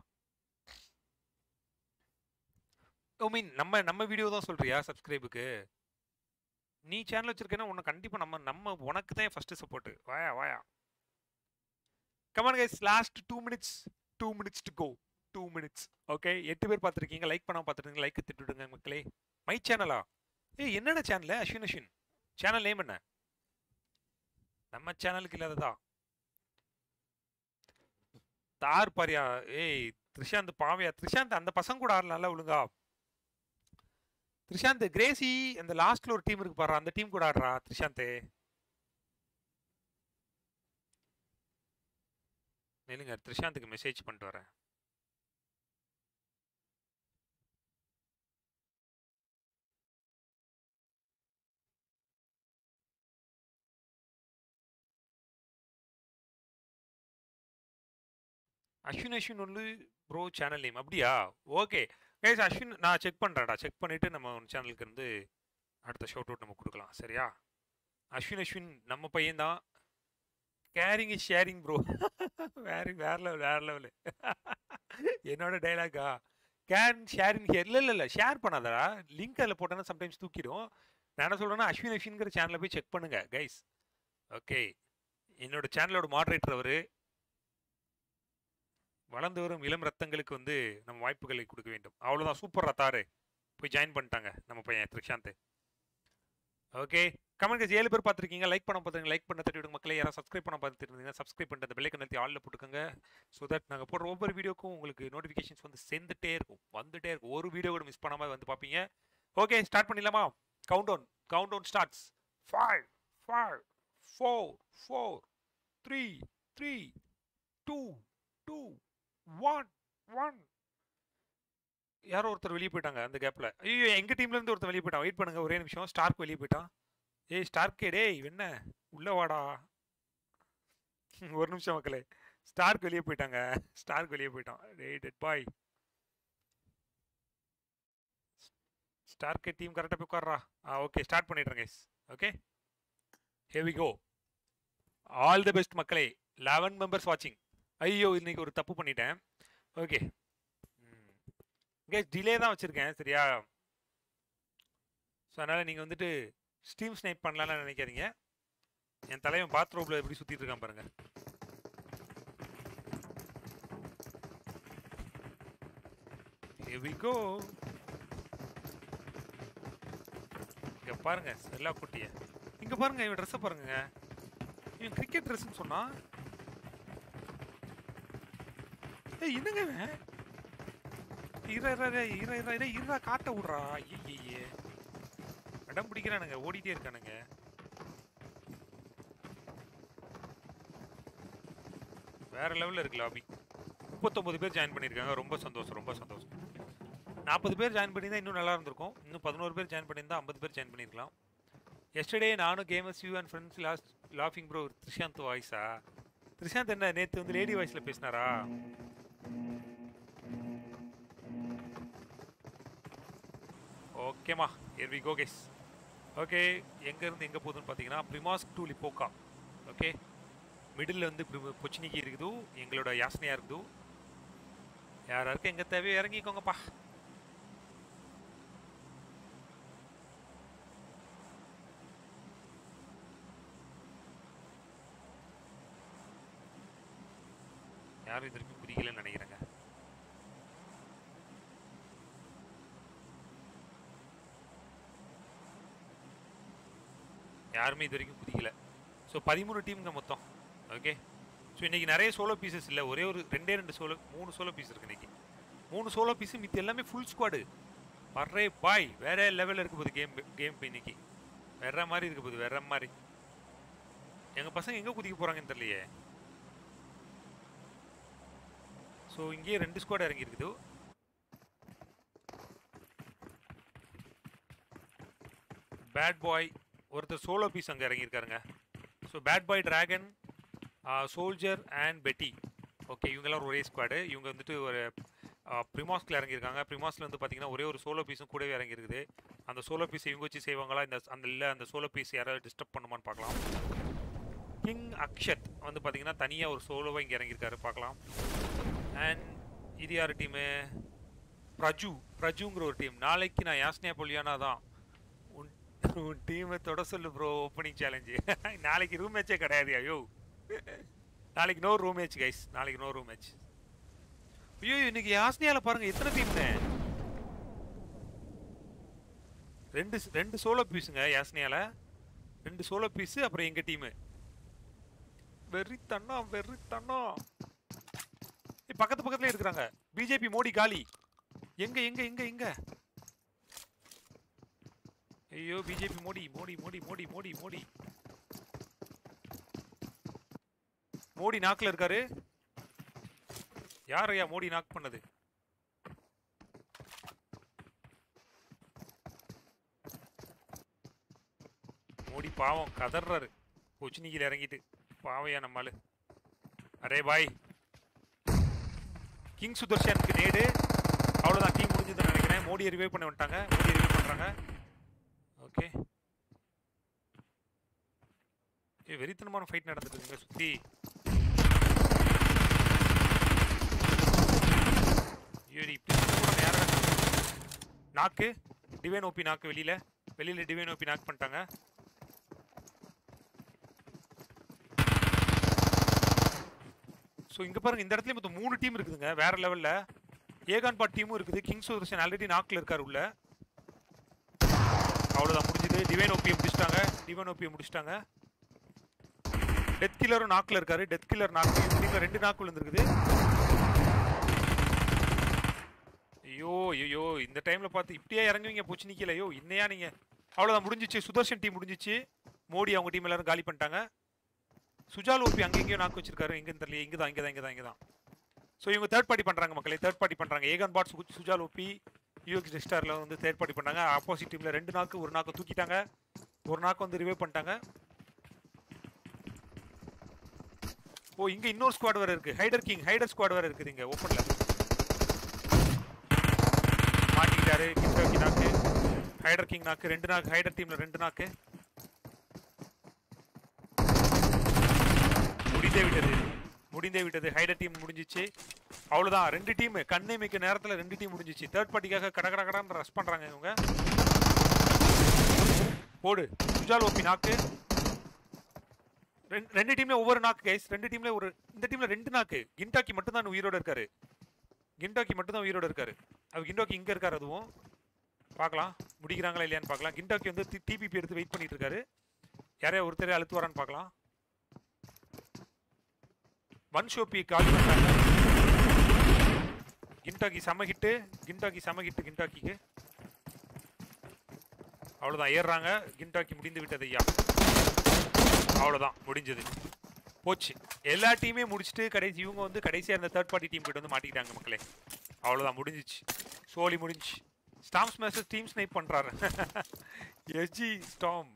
ஐ மீன் நம்ம நம்ம வீடியோ தான் சொல்றியா சப்ஸ்கிரைபுக்கு நீ சேனல் வச்சிருக்கேன்னா உன்னை கண்டிப்பா நம்ம நம்ம உனக்கு தான் ஃபர்ஸ்ட் சப்போர்ட் வாயா வாயா come on guys last two minutes two minutes to go two minutes okay எட்டு பேர் பார்த்துருக்கீங்க லைக் பண்ணாம பார்த்துருக்கீங்க லைக் திட்டுடுங்க மக்களே மை சேனலா ஏய் என்னடா channel Ashwin Ashwin channel name என்ன நம்ம சேனலுக்கு இல்லாததா தார் பாரியா ஏய் த்ரிஷாந்த் பாவியா த்ரிஷாந்த் அந்த பசங்க கூட ஆடலாம்ல ஒழுங்கா த்ரிஷாந்த் கிரேசி அந்த லாஸ்ட்ல ஒரு டீம் இருக்கு பாரு அந்த டீம் கூட ஆடுறா த்ரிஷாந்த் நில்லுங்க த்ரிஷாந்துக்கு மெசேஜ் பண்ணிட்டு வரேன் அஸ்வின் அஸ்வின் ஒன்று ப்ரோ சேனல் நேம் அப்படியா ஓகே கைஸ் அஸ்வின் நான் செக் பண்ணுறேன்டா செக் பண்ணிவிட்டு நம்ம சேனலுக்கு இருந்து அடுத்த ஷோட் அவுட் நம்ம கொடுக்கலாம் சரியா அஸ்வின் அஸ்வின் நம்ம பையன்தான் கேரிங் இஸ் ஷேரிங் ப்ரோ வேற வேற லெவல் வேற லெவலு என்னோட டைலாகா கேன் ஷேரிங் ஹியர் இல்லை இல்லை இல்லை ஷேர் பண்ணாதடா லிங்க் அதில் போட்டோன்னா சம்டைம்ஸ் தூக்கிடும் நான் என்ன சொல்கிறேன்னா அஸ்வின் அஸ்வின்கிற சேனலில் போய் செக் பண்ணுங்க கைஸ் ஓகே என்னோட சேனலோட மாடரேட்டர் அவர் வளர்ந்து வரும் இளம் ரத்தங்களுக்கு வந்து நம்ம வாய்ப்புகளை கொடுக்க வேண்டும் அவ்வளோதான் சூப்பர் ரத்தாரு போய் ஜாயின் பண்ணிட்டாங்க நம்ம பையன் த்ரிஷாந்த் ஓகே கமெண்ட் ஏழு பேர் பார்த்துருக்கீங்க லைக் பண்ண பார்த்துருங்க லைக் பண்ண தட்டி விடுங்க மக்களே யாராவது சப்ஸ்கிரைப் பண்ண பார்த்துட்டு இருந்தீங்க சப்ஸ்கிரைப் பண்ணிட்டு அந்த பெல்லைக்கன் நிறுத்தி ஆளில் போட்டுக்கோங்க ஸோ தட் நாங்கள் போடுற ஒவ்வொரு வீடியோக்கும் உங்களுக்கு நோட்டிஃபிகேஷன்ஸ் வந்து சேர்ந்துட்டே இருக்கும் வந்துட்டே இருக்கும் ஒரு வீடியோ கூட மிஸ் பண்ணாமல் வந்து பார்ப்பீங்க ஓகே ஸ்டார்ட் பண்ணிடலாமா count down count down starts five five four four three three two two one, one. யாரோ ஒருத்தர் வெளியே போயிட்டாங்க அந்த கேப்ல ஐயோ எங்க டீம்ல இருந்து ஒருத்தர் வெளியே போயிட்டான் வெயிட் பண்ணுங்க ஒரே நிமிஷம் ஸ்டார்க் வெளியே போயிட்டான் ஏய் ஸ்டார்க்கே டேய் என்ன உள்ள வாடா ஒரு நிமிஷம் மக்களே ஸ்டார்க் வெளியே போயிட்டாங்க ஸ்டார்க் வெளியே போயிட்டான் டேய் டெட் பாய் ஸ்டார்க்கே டீம் கரெக்டாக போய் உட்கார்றா ஆ ஓகே ஸ்டார்ட் பண்ணிடுறேன் guys okay heavy go all the best மக்களே லெவன் மெம்பர்ஸ் வாட்சிங் ஐயோ இன்னைக்கு ஒரு தப்பு பண்ணிட்டேன் ஓகே கைஸ் டிலே தான் வச்சுருக்கேன் சரியா ஸோ அதனால் நீங்கள் வந்துட்டு ஸ்டீம் ஸ்னைப் பண்ணலாம்னு நினைக்காதீங்க என் தலைவன் பாத்ரூமில் எப்படி சுற்றிட்டு இருக்கான் பாருங்க Here we go. இங்க பாருங்க எல்லா குட்டிய இங்க பாருங்க இவன் ட்ரெஸ்ஸை பாருங்க இவன் கிரிக்கெட் ட்ரெஸ்ன்னு சொன்னா ஏய் என்னங்க இவன் இர இர இர இர இர இர இருடா காட்ட விடுறா ஐயே இடம் பிடிக்கிறானுங்க ஓடிட்டே இருக்கானுங்க வேற லெவல்ல இருக்கு லாபி முப்பத்தொன்பது பேர் ஜாயின் பண்ணியிருக்காங்க ரொம்ப சந்தோஷம் ரொம்ப சந்தோஷம் நாற்பது பேர் ஜாயின் பண்ணியிருந்தா இன்னும் நல்லா இருந்திருக்கும் இன்னும் பதினோரு பேர் ஜாயின் பண்ணியிருந்தா ஐம்பது பேர் ஜாயின் பண்ணியிருக்கலாம் எஸ்டர்டே நானும் games you and friends last லாஃபிங் ப்ரோ த்ரிஷாந்த் வாய்ஸா த்ரிஷாந்த் என்ன நேற்று வந்து லேடி வாய்ஸில் பேசினாரா ஓகேம்மா er we go guys okay எங்கேருந்து எங்கே போகுதுன்னு பார்த்தீங்கன்னா Primorsk to Lipovka okay middle வந்து பிரி- பொச்சினிக்கி இருக்குது எங்களோட யாசனையாக இருக்குது யாராருக்கு எங்கே தேவையோ இறங்கிக்கோங்கப்பா யாரும் இது வரைக்கும் குதிக்கலன்னு நினைக்கிறேங்க யாருமே இது வரைக்கும் குதிக்கல ஸோ பதிமூணு டீமுங்க மொத்தம் ஓகே ஸோ இன்னைக்கு நிறைய சோலோ பீசஸ் இல்லை ஒரே ஒரு ரெண்டே ரெண்டு சோலோ மூணு சோலோ பீஸ் இருக்கு இன்னைக்கு மூணு சோலோ பீஸ் மித்த எல்லாமே ஃபுல் ஸ்குவாடு வர்றே பாய் வேற லெவலில் இருக்க போகுது கேம் கேம் இன்னைக்கு வேற மாதிரி இருக்க போகுது வேற மாதிரி எங்கள் பசங்க எங்கே குதிக்க போகிறாங்கன்னு தெரியலையே ஸோ இங்கேயே ரெண்டு ஸ்குவாட் இறங்கி இருக்குது பேட் பாய் ஒருத்தர் சோலோ பீஸ் அங்கே இறங்கியிருக்காருங்க so bad boy dragon soldier and petty okay இவங்கெல்லாம் ஒரே ஸ்குவாடு இவங்க வந்துட்டு ஒரு ப்ரிமாஸ்கில் இறங்கியிருக்காங்க ப்ரிமாஸ்ல வந்து பார்த்தீங்கன்னா ஒரே ஒரு சோலோ பீஸும் கூடவே இறங்கியிருக்குது அந்த சோலோ பீஸ் இவங்க வச்சு செய்வாங்களா இந்த அந்த இல்லை அந்த சோலோ பீஸ் யாராவது டிஸ்டர்ப் பண்ணுமான்னு பார்க்கலாம் கிங் அக்ஷத் வந்து பார்த்தீங்கன்னா தனியாக ஒரு சோலோவாக இங்கே இறங்கியிருக்காரு பார்க்கலாம் அண்ட் இது யார் டீமு பிரஜு பிரஜுங்கிற ஒரு டீம் நாளைக்கு நான் யாஸ்னியா பொலியானா தான் உன் உன் டீமை தொட சொல்லு ப்ரோ ஓப்பனிங் சேலஞ்சு நாளைக்கு ரூம் மேட்சே கிடையாது ஐயோ நாளைக்கு நோ ரூம் மேட்ச் கைஸ் நாளைக்கு நோ ரூம் மேட்ச் ஐயோ இன்னைக்கு யாஸ்னியால பாருங்க எத்தனை டீம்னு ரெண்டு ரெண்டு சோலோ பீஸுங்க யாஸ்னியால ரெண்டு சோலோ பீஸ் அப்புறம் எங்க டீமு வெறித்தனம் வெறித்தனம் ஏய், பக்கத்து பக்கத்துல இருக்கிறாங்க பிஜேபி மோடி காலி எங்க எங்க எங்க எங்க ஐயோ பிஜேபி மோடி மோடி மோடி மோடி மோடி மோடி மோடி நாக்குல இருக்காரு யார் ஐயா மோடி நாக் பண்ணது மோடி பாவம் கதறாரு கொச்சினிக்கில் இறங்கிட்டு பாவையா நம்மாலு அரே பாய் கிங் சுதர்ஷனுக்கு நேடு அவ்வளோதான் டீம் முடிஞ்சதுன்னு நினைக்கிறேன் மோடியை ரிவைவ் பண்ண வந்துட்டாங்க மோடியை ரிவைவ் பண்ணுறாங்க ஓகே ஏ வெறித்தனமான ஃபைட் நடந்துட்டு இருக்குங்க சுற்றி ஐயோடி இப்படி சுத்தக்கூடாது யாரா நாக்கு டிவைன் ஓபி நாக்கு வெளியில வெளியில டிவைன் ஓபி நாக் பண்ணிட்டாங்க ஸோ இங்க பாருங்க இந்த இடத்துல மொத்தம் மூணு டீம் இருக்குதுங்க வேற லெவல்ல ஏகான் பாட் டீமும் இருக்குது கிங் சுதர்ஷன் ஆல்ரெடி நாக்கில் இருக்காரு உள்ள அவ்வளோதான் முடிஞ்சது டிவைன் ஓபியை முடிச்சிட்டாங்க டிவைன் ஓபியை முடிச்சிட்டாங்க டெத் கில்லரும் நாக்கில் இருக்காரு டெத் கில்லர் நாக்கு இந்த டீம்ல ரெண்டு நாக்கு விழுந்துருக்குது ஐயோ ஐயோ இந்த டைம்ல பார்த்து இப்படியே இறங்குவீங்க போச்சு நிக்கல ஐயோ இன்னையா நீங்க அவ்வளோதான் முடிஞ்சிச்சு சுதர்ஷன் டீம் முடிஞ்சிச்சு மோடி அவங்க டீம் எல்லாரும் காலி பண்ணிட்டாங்க சுஜால் ஓபி அங்க எங்கேயோ நாக்கு வச்சிருக்காரு எங்கன்னு தெரியல இங்க தான் இங்க தான் இங்க தான் இங்க தான் ஸோ இவங்க தேர்ட் பார்ட்டி பண்ணுறாங்க மக்களே தேர்ட் பார்ட்டி பண்ணுறாங்க ஏகன் பாட் சு சுஜால் ஓபி யூஎக்ஸ் டெஸ்டாரில் வந்து தேர்ட் பார்ட்டி பண்ணாங்க ஆப்போசிட் டீமில் ரெண்டு நாக்கு ஒரு நாக்கு தூக்கிட்டாங்க ஒரு நாக்கு வந்து ரிவைவ் பண்ணிட்டாங்க ஓ இங்க இன்னொரு ஸ்குவாட் வேற இருக்கு ஹைடர் கிங் ஹைடர் ஸ்குவாட் வேற இருக்குது இங்க ஓப்பன்ல மாட்டிக்கிட்டாரு கிட்டோக்கி நாக்கு ஹைடர் கிங் நாக்கு ரெண்டு நாக்கு ஹைடர் டீம்ல ரெண்டு நாக்கு முடிந்தே விட்டது முடிந்தே விட்டது ஹைடர் டீம் முடிஞ்சிச்சு அவ்வளவுதான் ரெண்டு டீம் கண்ணை மிக்க நேரத்துல ரெண்டு டீம் முடிஞ்சிச்சு தேர்ட் பார்ட்டிக்காக கட கட கடன்னு ரஷ் பண்றாங்க இவங்க போடு சுஜால் ஓபி நாக்கு ரெண்டு ரெண்டு டீம்ல ஒவ்வொரு நாக்கு கைஸ் ரெண்டு டீம்ல ஒரு இந்த டீம்ல ரெண்டு நாக்கு கிண்டாக்கி மட்டும் தான் உயிரோட இருக்காரு கிண்டாக்கி மட்டும் தான் உயிரோட இருக்காரு அவர் கிண்டாக்கி இங்க இருக்காரு அதுவும் பார்க்கலாம் முடிக்கிறாங்களா இல்லையான்னு பார்க்கலாம் கிண்டாக்கி வந்து டிபிபி எடுத்து வெயிட் பண்ணிட்டு இருக்காரு யாரையா ஒருத்தரே அழுத்து வரான்னு பார்க்கலாம் ஒன் ஷோப்பி காலி பண்ணாங்க கிண்டாக்கி செம ஹிட்டு கிண்டாக்கி செம ஹிட்டு கிண்டாக்கிக்கு அவ்வளோதான் ஏறுறாங்க கிண்டாக்கி முடிந்து விட்டது ஐயா அவ்வளோதான் முடிஞ்சது போச்சு எல்லா டீமே முடிச்சுட்டு கடைசி இவங்க வந்து கடைசியாக இருந்த தேர்ட் பார்ட்டி டீம் கிட்ட வந்து மாட்டிக்கிட்டாங்க மக்களே அவ்வளோதான் முடிஞ்சிச்சு சோலி முடிஞ்சு ஸ்டாம் ஸ்மேஷஸ் டீம் ஸ்னைப் பண்ணுறாரு எஸ்ஜி ஸ்டாம்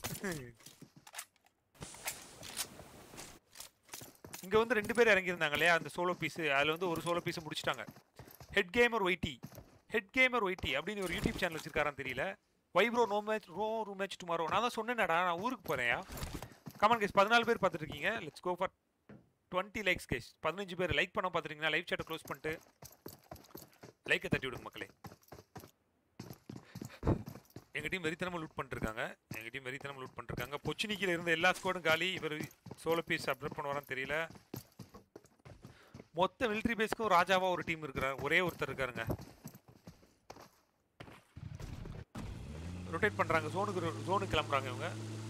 இங்கே வந்து ரெண்டு பேர் இறங்கியிருந்தாங்க இல்லையா அந்த சோலோ பீஸு அதில் வந்து ஒரு சோலோ பீஸை முடிச்சிட்டாங்க head gamer YT head gamer YT அப்படின்னு ஒரு யூடியூப் சேனல் வச்சிருக்காரான்னு தெரியல வைப்ரோ நோ மேட்ச் ரோ ரூ மேட்ச் டுமாரோ நான் தான் சொன்னேன்டா நான் ஊருக்கு போகிறேன்யா கமெண்ட் கேஸ் பதினாலு பேர் பார்த்துட்டு இருக்கீங்க let's go for twenty likes guys பதினஞ்சு பேர் லைக் பண்ண பார்த்துருக்கீங்கன்னா லைவ் சேட்டை க்ளோஸ் பண்ணிட்டு லைக்கை தட்டி விடுங்க மக்களே எங்கள் டீம் வெறித்தனமாக லூட் பண்ணிருக்காங்க எங்கள் டீம் வெறித்தனமாக லூட் பண்ணிருக்காங்க பொச்சினிக்கில் இருந்த எல்லா ஸ்குவாடும் காலி இவர் சோலோ பீஸ் அப்டேட் பண்ணுவாரான்னு தெரியல மொத்த மிலிட்ரி பேஸ்க்கும் ராஜாவா ஒரு டீம் இருக்கிறார் ஒரே ஒருத்தர் இருக்காருங்க ரொட்டேட் பண்றாங்க ஜோனுக்கு ஜோனுக்கு கிளம்புறாங்க இவங்க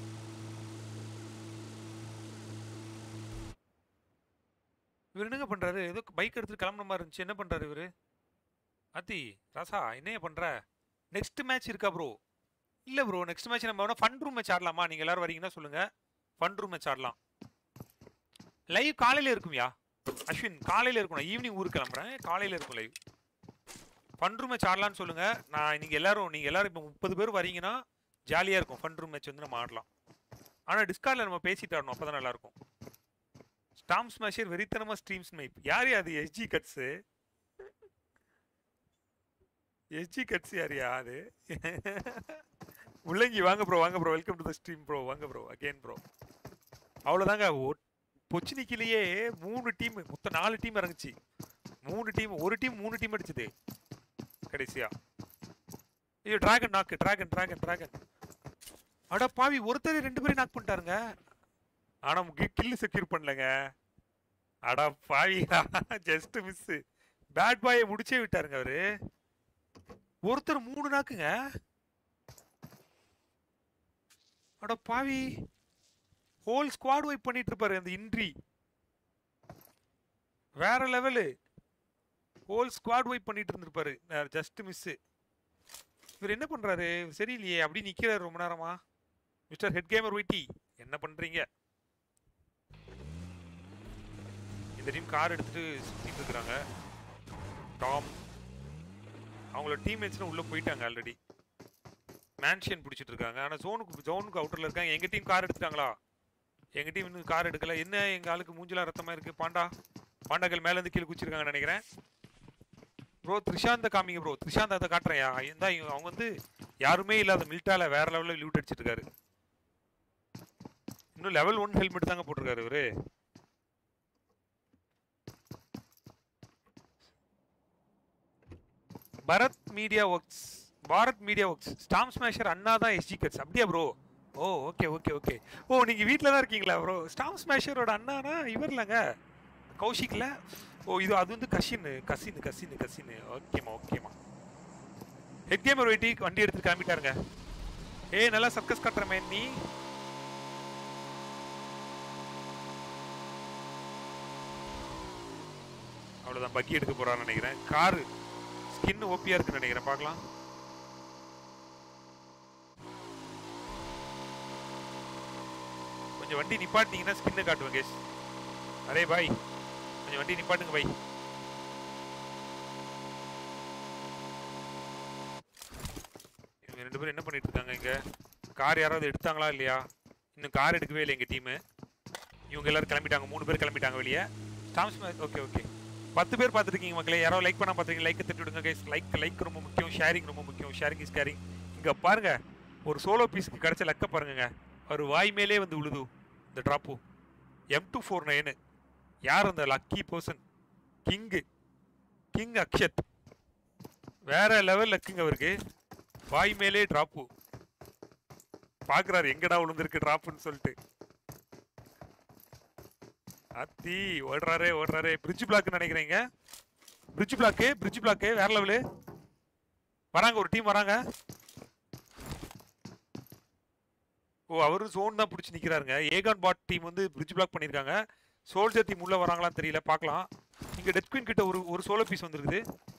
இவர் என்னங்க பண்றாரு ஏதோ பைக் எடுத்துட்டு கிளம்புன மாதிரி இருந்துச்சு என்ன பண்றாரு இவரு அத்தி ராசா என்னைய பண்ற நெக்ஸ்ட் மேட்ச் இருக்கா ப்ரோ இல்ல ப்ரோ நெக்ஸ்ட் மேட்ச் நம்ம வேணா ஃபன் ரூம் மேட்ச் ஆடலாமா நீங்க எல்லாரும் வரீங்கன்னா சொல்லுங்க ஃபன் ரூம் மேட்ச் ஆடலாம் லைவ் காலையில இருக்கும்யா அஸ்வின் காலையில இருக்கும் நான் ஈவினிங் ஊருக்கு கிளம்புறேன் காலையில இருக்கும் லைவ் ஃபன் ரூம் மேட்ச் ஆடலாம்னு சொல்லுங்க நான் நீங்க எல்லாரும் நீங்க எல்லாரும் இப்போ முப்பது பேர் வரீங்கன்னா ஜாலியா இருக்கும் ஃபன் ரூம் மேட்ச் வந்து நம்ம ஆடலாம் ஆனா டிஸ்கார்ட்ல நம்ம பேசிட்டு ஆடணும் அப்பதான் நல்லா இருக்கும் ஸ்டாம் ஸ்மாஷர் வெறித்தனமா ஸ்ட்ரீம் ஸ்மைப் யார் அது எஸ்ஜி கட்ஸ் எஸ்ஜி கட்ஸ் யாரியா அது முள்ளங்கி வாங்க ப்ரோ வாங்க bro welcome to the stream bro வாங்க ப்ரோ அகேன் ப்ரோ அவ்வளோதாங்க பொச்சினிக்கிலேயே மூணு டீம் மொத்தம் நாலு டீம் இறங்குச்சு மூணு டீம் ஒரு டீம் மூணு டீம் அடிச்சது கடைசியா ஐயோ டிராகன் நாக்கு டிராகன் டிராகன் டிராகன் அட பாவி ஒருத்தர் ரெண்டு பேரும் நாக் பண்ணிட்டாருங்க ஆனா கில்லு செக்யூர் பண்ணலங்க அட பாவி ஜஸ்ட் மிஸ் பேட் பாயை முடிச்சே விட்டாருங்க அவரு ஒருத்தர் மூணு நாக்குங்க அட பாவி ஹோல் ஸ்குவாட் வைப் பண்ணிட்டு இருப்பாரு அந்த இன்ட்ரி வேற லெவலு ஹோல் ஸ்குவாட் வைப் பண்ணிட்டு இருந்திருப்பாரு ஜஸ்ட் மிஸ் இவர் என்ன பண்றாரு சரியில்லையே அப்படி நிக்கிறாரு ரொம்ப நேரமா மிஸ்டர் ஹெட் கேமர் ஒய்டி என்ன பண்றீங்க இந்த டீம் கார் எடுத்துட்டு சுத்திட்டு இருக்காங்க டாம் அவங்களோட டீம்மேட்ஸ்லாம் உள்ள போயிட்டாங்க ஆல்ரெடி மேன்ஷன் பிடிச்சிட்டு இருக்காங்க ஆனா ஜோனுக்கு ஜோனுக்கு அவுட்டர்ல இருக்காங்க எங்க டீம் கார் எடுத்துட்டாங்களா எங்க டீம் இன்னும் கார் எடுக்கல என்ன எங்க ஆளுக்கு மூஞ்சலாம் ரத்தமா இருக்கு பாண்டா பாண்டாக்கள் மேல இருந்து கீழே குச்சிருக்காங்கன்னு நினைக்கிறேன் ப்ரோ த்ரிஷாந்த காமிங்க ப்ரோ த்ரிஷாந்த் அதை காட்டுறேயா இந்த அவங்க வந்து யாருமே இல்லாத மில்டால வேற லெவல்ல லூட் அடிச்சிட்டு இருக்காரு இன்னும் லெவல் ஒன் ஹெல்மெட் தாங்க போட்டிருக்காரு இவரு Bharath media works Bharat media works storm smasher அண்ணா தான் எஸ்ஜி கட்ஸ் அப்படியா ப்ரோ ஓ ஓகே ஓகே ஓகே ஓ நீங்க வீட்டில் தான் இருக்கீங்களா ப்ரோ ஸ்டாம் ஸ்மேஷரோட அண்ணானா இவர் இல்லைங்க கௌஷிக்ல ஓ இது அது வந்து கசின் கசின் கசின் கசின் ஓகேம்மா ஓகேம்மா ஹெட் கேமர் வெயிட்டி வண்டி எடுத்துட்டு கிளம்பிட்டாருங்க ஏய் நல்லா சர்க்கஸ் கட்டுறமே நீ அவ்வளோதான் பக்கி எடுக்க போறான்னு நினைக்கிறேன் காரு ஸ்கின் ஓபியா இருக்குன்னு நினைக்கிறேன் பார்க்கலாம் கொஞ்சம் வண்டி நிப்பாட்டினீங்கன்னா ஸ்கின்னு காட்டுவேன் கேஸ் அரே பாய் கொஞ்சம் வண்டி நிப்பாட்டுங்க பாய் ரெண்டு பேரும் என்ன பண்ணிட்டு இருக்காங்க இங்க கார் யாராவது எடுத்தாங்களா இல்லையா இன்னும் கார் எடுக்கவே இல்லை எங்க டீம் இவங்க எல்லாரும் கிளம்பிட்டாங்க மூணு பேர் கிளம்பிட்டாங்க வெளியே ஸ்டாம்ஸ் ஓகே ஓகே பத்து பேர் பார்த்துருக்கீங்க மக்களே யாரோ லைக் பண்ணா பார்த்துருக்கீங்க லைக் தட்டி விடுங்க கைஸ் லைக் லைக் ரொம்ப முக்கியம் ஷேரிங் ரொம்ப முக்கியம் ஷேரிங் இஸ் கேரிங் இங்க பாருங்க ஒரு சோலோ பீஸ்க்கு கிடைச்ச லக்க பாருங்க அவர் வாய் மேலே வந்து விழுது இந்த drop M two four nine யார் அந்த lucky person king king Akshath வேற லெவல் லக்குங்க அவருக்கு வாய் மேலே டிராப்பு பாக்குறாரு எங்கடா விழுந்திருக்கு டிராப்புன்னு சொல்லிட்டு அத்தி ஓடுறாரே ஓடுறாரே பிரிட்ஜ் பிளாக் நினைக்கிறீங்க பிரிட்ஜ் பிளாக்கு பிரிட்ஜ் பிளாக்கு வேற லெவலு வராங்க ஒரு டீம் வராங்க ஓ அவரும் ஜோன் தான் பிடிச்சி நிக்கிறாருங்க ஏகான் பாட் டீம் வந்து பிரிட்ஜ் பிளாக் பண்ணியிருக்காங்க சோல்ஜர் டீம் உள்ள வராங்களான்னு தெரியல பார்க்கலாம் இங்க டெத் குயின் கிட்ட ஒரு ஒரு சோலோ பீஸ் வந்திருக்குது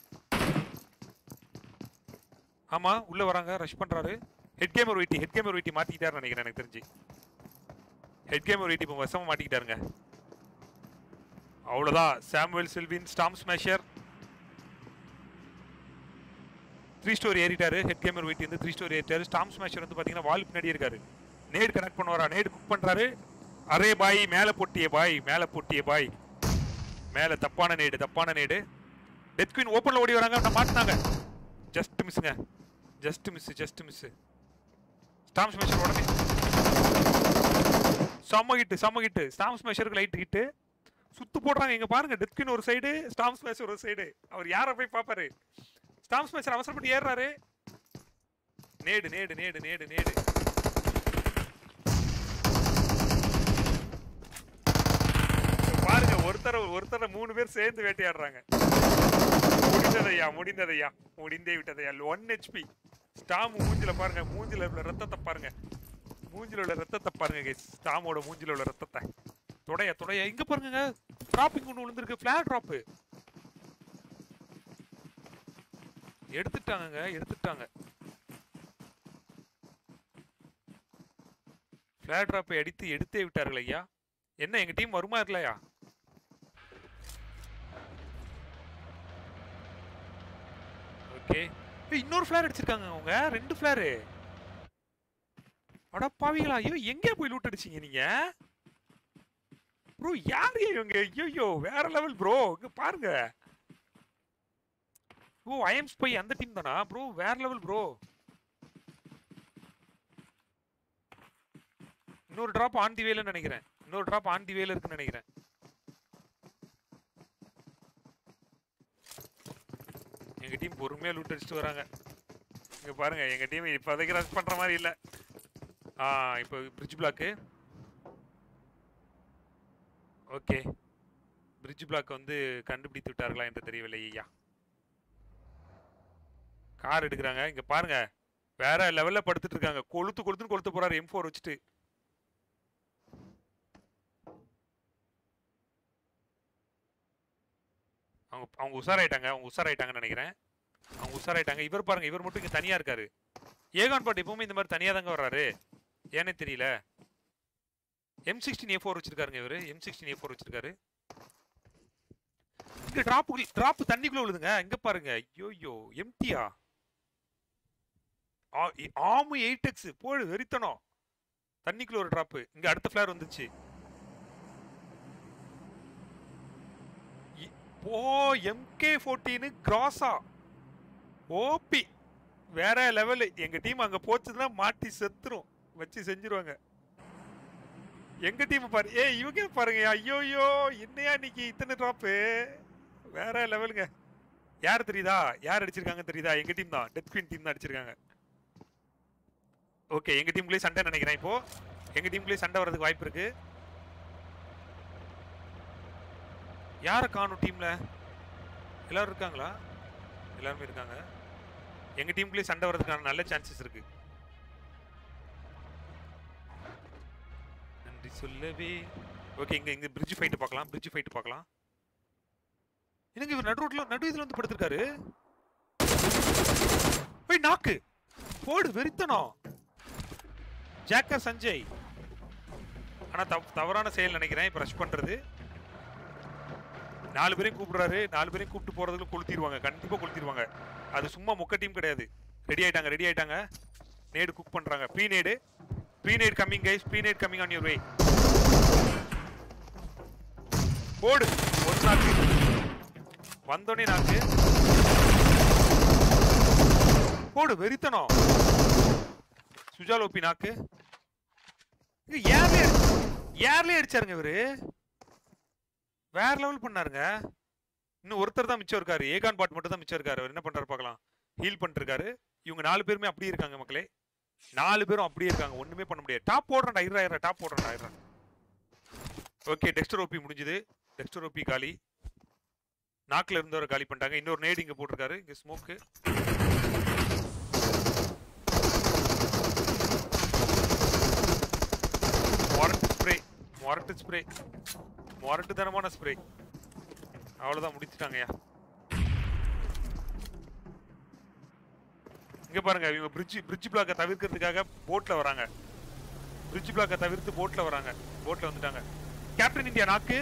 ஆமா உள்ள வராங்க ரஷ் பண்றாரு head gamer YT head gamer YT மாட்டிக்கிட்டாருன்னு நினைக்கிறேன் எனக்கு தெரிஞ்சு ஹெட் கேமர் வெயிட்டி இப்போ வசமா மாட்டிக்கிட்டாருங்க அவ்வளவுதான் Samuel Selvin storm smasher three story ஏறிட்டாரு ஹெட் கேமர் வெயிட்டி வந்து த்ரீ ஸ்டோரி ஏறிட்டாரு ஸ்டாம் ஸ்மேஷர் வந்து பாத்தீங்கன்னா வால் பின்னாடி இருக்காரு நேட் கனெக்ட் பண்ணுவாரா நேட் குக் பண்றாரு அரே பாய் மேல பொட்டிய பாய் மேல பொட்டிய பாய் மேல தப்பான நேடு தப்பான நேடு டெத் குயின் ஓப்பன்ல ஓடி வராங்க நான் மாட்டினாங்க ஜஸ்ட் மிஸ்ஸுங்க just miss just miss storm smasher உடனே செம்ம ஹிட்டு செம்ம ஹிட்டு ஸ்டாம் ஸ்மேஷருக்கு லைட் ஹிட்டு சுத்து போடுறாங்க இங்க பாருங்க டெத் குயின் ஒரு சைடு ஸ்டாம் ஸ்மேஷர் ஒரு சைடு அவர் யாரை போய் பார்ப்பாரு ஸ்டாம் ஸ்மேஷர் அவசரப்பட்டு ஏறுறாரு நேடு நேடு நேடு நேடு நேடு பாருங்க ஒருத்தர ஒருத்தர மூணு பேர் சேர்ந்து வேட்டையாடுறாங்க முடிந்ததையா முடிந்ததையா முடிந்தே விட்டதையா ஒன் ஹெச்பி ஸ்டாம் மூஞ்சில பாருங்க மூஞ்சில உள்ள ரத்தத்தை பாருங்க மூஞ்சில உள்ள ரத்தத்தை பாருங்க guys. ஸ்டாமோட மூஞ்சில உள்ள ரத்தத்தை தொடைய தொடைய இங்க பாருங்க டிராப்பிங் ஒன்று விழுந்திருக்கு ஃபிளாட் ட்ராப் எடுத்துட்டாங்கங்க எடுத்துட்டாங்க ஃபிளாட் ட்ராப்பை அடித்து எடுத்தே விட்டார்கள் ஐயா என்ன எங்க டீம் வருமா இல்லையா ஓகே இன்னொரு ஃபிளேர் அடிச்சிருக்காங்க அவங்க ரெண்டு ஃபிளேரு அட பாவிகளா ஐயோ எங்கே போய் லூட் அடிச்சீங்க நீங்க ப்ரோ யார் இவங்க ஐயோ வேற லெவல் ப்ரோ இங்க பாருங்க ஓ ஐஎம் ஸ்பை அந்த டீம் தானா ப்ரோ வேற லெவல் ப்ரோ இன்னொரு டிராப் ஆன் தி வேல நினைக்கிறேன் இன்னொரு டிராப் ஆன் தி வேல இருக்குன்னு நினைக்கிறேன் எங்க டீம் பொறுமையா லூட் அடிச்சுட்டு வராங்க இங்க பாருங்க எங்க டீம் இப்போதைக்கு ரஷ் பண்ற மாதிரி இல்ல ஆ இப்போ bridge block okay bridge block வந்து கண்டுபிடித்து விட்டார்களா என்று தெரியவில்லை ஐயா கார் எடுக்கிறாங்க இங்க பாருங்க வேற லெவல்ல படுத்துட்டு இருக்காங்க கொளுத்து கொளுத்துன்னு கொளுத்து போறாரு எம் ஃபோர் வச்சுட்டு அவங்க அவங்க உஷாராயிட்டாங்க அவங்க உஷாராயிட்டாங்கன்னு நினைக்கிறேன் அவங்க உஷாராயிட்டாங்க இவர் பாருங்க இவர் மட்டும் இங்க தனியா இருக்காரு ஏகான் பாட் எப்பவுமே இந்த மாதிரி தனியா தாங்க வர்றாரு ஏனே தெரியல எம் சிக்ஸ்டீன் ஏ ஃபோர் வச்சிருக்காருங்க இவரு எம் சிக்ஸ்டீன் ஏ ஃபோர் வச்சிருக்காரு இங்க டிராப் டிராப் தண்ணிக்குள்ள விழுதுங்க இங்க பாருங்க ஐயோ எம்டியா ஆமு எயிட் எக்ஸ் போடு வெறித்தனம் தண்ணிக்குள்ள ஒரு டிராப் இங்க அடுத்த ஃபிளேர் வந்துச்சு இ- ஓ எம்கே ஃபோர்டீனு கிராஸா ஓபி வேற லெவலு எங்க டீம் அங்க போச்சுன்னா மாட்டி செத்துரும் வச்சு செஞ்சிருவாங்க எங்க டீம் பாரு ஏ இவங்க பாருங்க ஐயோயோ என்னையா இன்னைக்கு இத்தனை டிராப்பு வேற லெவலுங்க யார் தெரியுதா யார் அடிச்சிருக்காங்க தெரியுதா எங்க டீம் தான் டெத் குயின் டீம் தான் அடிச்சிருக்காங்க ஓகே எங்க டீம்குள்ளே சண்டை நினைக்கிறேன் இப்போ எங்க டீம்குள்ளே சண்டை வர்றதுக்கு வாய்ப்பு இருக்கு யாரை காணும் டீம்ல எல்லாரும் இருக்காங்களா எல்லாருமே இருக்காங்க எங்க டீம்குள்ளே சண்டை வர்றதுக்கான நல்ல சான்சஸ் இருக்கு நன்றி சொல்லவே ஓகே இங்க இங்க பிரிட்ஜ் ஃபைட் பார்க்கலாம் பிரிட்ஜ் ஃபைட் பார்க்கலாம் என்னங்க இவர் நடு ரோட்ல நடு இதுல வந்து படுத்திருக்காரு போய் நாக்கு போடு வெறித்தனம் ஜாக்கர் சஞ்சய் ஆனா தவ- தவறான செயல் நினைக்கிறேன் இப்ப ரஷ் பண்றது நாலு பேரையும் கூப்பிடுறாரு நாலு பேரையும் கூப்பிட்டு போறதுல கொளுத்திடுவாங்க கண்டிப்பா கொளுத்திடுவாங்க அது சும்மா மொக்க டீம் கிடையாது ரெடி ஆயிட்டாங்க ரெடி ஆயிட்டாங்க நேடு குக் பண்றாங்க pre nade pre nade coming guys pre nade coming on your way போடு ஒரு நாக்கு வந்தோடனே நாக்கு போடு வெறித்தனம் சுஜாலோப்பி நாக்கு இது ஏர்லயே ஏர்லயே அடிச்சாருங்க இவரு வேற லெவல் பண்ணாருங்க இன்னும் ஒருத்தர் தான் மிச்சம் இருக்காரு ஏகான் பாட் மட்டும் தான் மிச்சம் இருக்காரு அவர் என்ன பண்றாரு பார்க்கலாம் ஹீல் பண்ணிருக்காரு இவங்க நாலு பேருமே அப்படியே இருக்காங்க மக்களே நாலு பேரும் அப்படியே இருக்காங்க ஒண்ணுமே பண்ண முடியாது டாப் போடுறேன்டா இருடா இருடா டாப் போடுறேன்டா இருடா ஓகே டெக்ஸ்டர் ஓபி முடிஞ்சுது டெக்ஸ்டர் ஓபி காலி நாக்குல இருந்தவரை காலி பண்ணிட்டாங்க இன்னொரு நேடு இங்க போட்டிருக்காரு இங்க ஸ்மோக்கு மொரட்டு ஸ்ப்ரே மொரட்டு ஸ்ப்ரே மொரட்டுத்தனமான ஸ்ப்ரே அவ்வளவுதான் முடிச்சிட்டாங்கய்யா இங்க பாருங்க இவங்க பிரிட்ஜ் பிரிட்ஜ் பிளாக்கை தவிர்க்கிறதுக்காக போட்ல வராங்க பிரிட்ஜ் பிளாக்கை தவிர்த்து போட்ல வராங்க போட்ல வந்துட்டாங்க கேப்டன் இந்தியா நாக்கு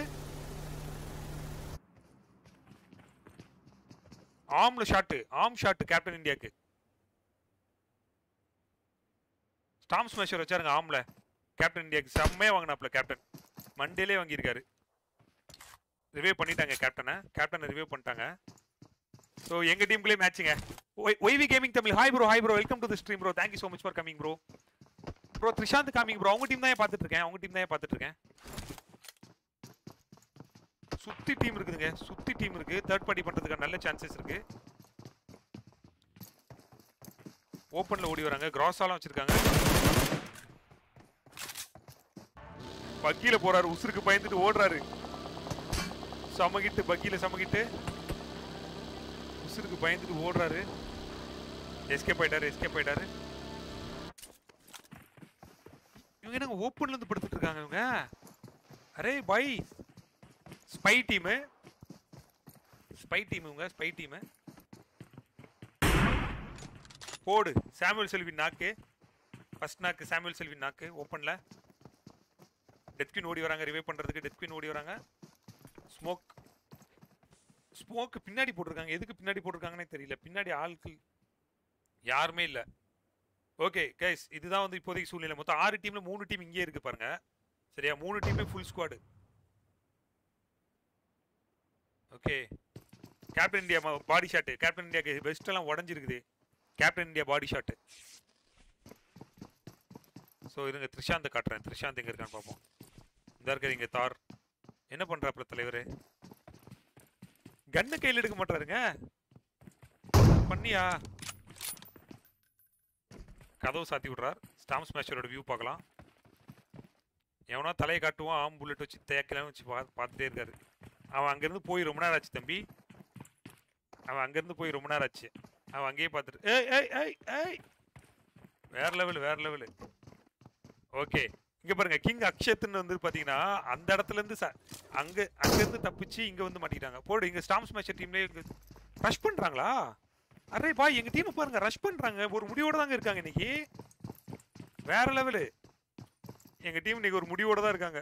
ஆம்ல ஷாட்டு ஆம் ஷாட்டு கேப்டன் இந்தியாக்கு ஸ்டாம் ஸ்மேஷர் வச்சாருங்க ஆம்ல கேப்டன் இந்தியாக்கு செம்மையா வாங்கினாப்ல கேப்டன் மண்டேலே வாங்கியிருக்காரு ரிவ்யூ பண்ணிட்டாங்க கேப்டனை கேப்டனை ரிவ்யூ பண்ணிட்டாங்க ஸோ எங்க டீமுக்குள்ளே மேட்சுங்க YV gaming Tamil hi bro hi bro welcome to the stream bro thank you so much for coming bro bro Trishanth gaming bro அவங்க டீம் தான் பார்த்துட்டு இருக்கேன் அவங்க டீம் தான் பார்த்துட்டு இருக்கேன் சுத்தி டீம் இருக்குதுங்க சுத்தி டீம் இருக்கு தேர்ட் பார்ட்டி பண்றதுக்கு நல்ல சான்சஸ் இருக்கு ஓப்பன்ல ஓடி வராங்க கிராஸாலாம் வச்சிருக்காங்க பக்கியில போறாரு உசுருக்கு பயந்துட்டு ஓடுறாரு சமகிட்டு பக்கியில சமகிட்டு உசுருக்கு பயந்துட்டு ஓடுறாரு எஸ்கேப் ஆயிட்டாரு எஸ்கேப் ஆயிட்டாரு இவங்க என்னங்க ஓப்பன்ல இருந்து படுத்துட்டு இருக்காங்க இவங்க அரே பாய் ஸ்பை டீமு ஸ்பை டீம் இவங்க ஸ்பை டீமு போடு சாமுவல் செல்வின் நாக்கு ஃபர்ஸ்ட் நாக்கு சாமுவல் செல்வின் நாக்கு ஓப்பன்ல டெத்கின் ஓடி வராங்க ரிவைவ் பண்றதுக்கு டெத்கின் ஓடி வராங்க ஸ்மோக் ஸ்மோக் பின்னாடி போட்டிருக்காங்க எதுக்கு பின்னாடி போட்டிருக்காங்கன்னே தெரியல பின்னாடி ஆட்கள் யாருமே இல்ல ஓகே கைஸ் இதுதான் வந்து இப்போதைக்கு சூழ்நிலை மொத்தம் ஆறு டீம்ல மூணு டீம் இங்கே இருக்கு பாருங்க சரியா மூணு டீமே full squad okay captain India body shot captain இந்தியாக்கு வெஸ்ட் எல்லாம் உடஞ்சிருக்குது captain India body shot so இருங்க த்ரிஷாந்த் காட்டுறேன் த்ரிஷாந்த் எங்க இருக்கான்னு பார்ப்போம் இந்த இருக்காரு இங்க தார் என்ன பண்றாப்ல தலைவரு கண்ணு கையில் எடுக்க மாட்டாருங்க பண்ணியா கதவு சாத்தி விடுறார் ஸ்டாம் ஸ்மேஷரோட வியூ பார்க்கலாம் எவனோ தலையை காட்டுவான் ஆம் புல்லட் வச்சு தேக்கலாம் வச்சு பா பார்த்துட்டே இருக்காரு அவன் அங்கேருந்து போய் ரொம்ப நேரம் ஆச்சு தம்பி அவன் அங்கேருந்து போய் ரொம்ப நேரம் ஆச்சு அவன் அங்கேயே பார்த்துட்டு ஏய் ஏய் ஏய் ஏய் வேற லெவல் வேற லெவல் ஓகே இங்க பாருங்க கிங் அக்ஷத்னு வந்து பாத்தீங்கன்னா அந்த இடத்துல இருந்து ச- அங்க அங்க இருந்து தப்பிச்சு இங்க வந்து மாட்டிக்கிட்டாங்க போடு இங்க ஸ்டாம்ஸ் மேட்ச் டீம்லயே ரஷ் பண்றாங்களா அரே பாய் எங்க டீம் பாருங்க ரஷ் பண்றாங்க ஒரு முடிவோட தாங்க இருக்காங்க இன்னைக்கு வேற லெவலு எங்க டீம் இன்னைக்கு ஒரு முடிவோட தான் இருக்காங்க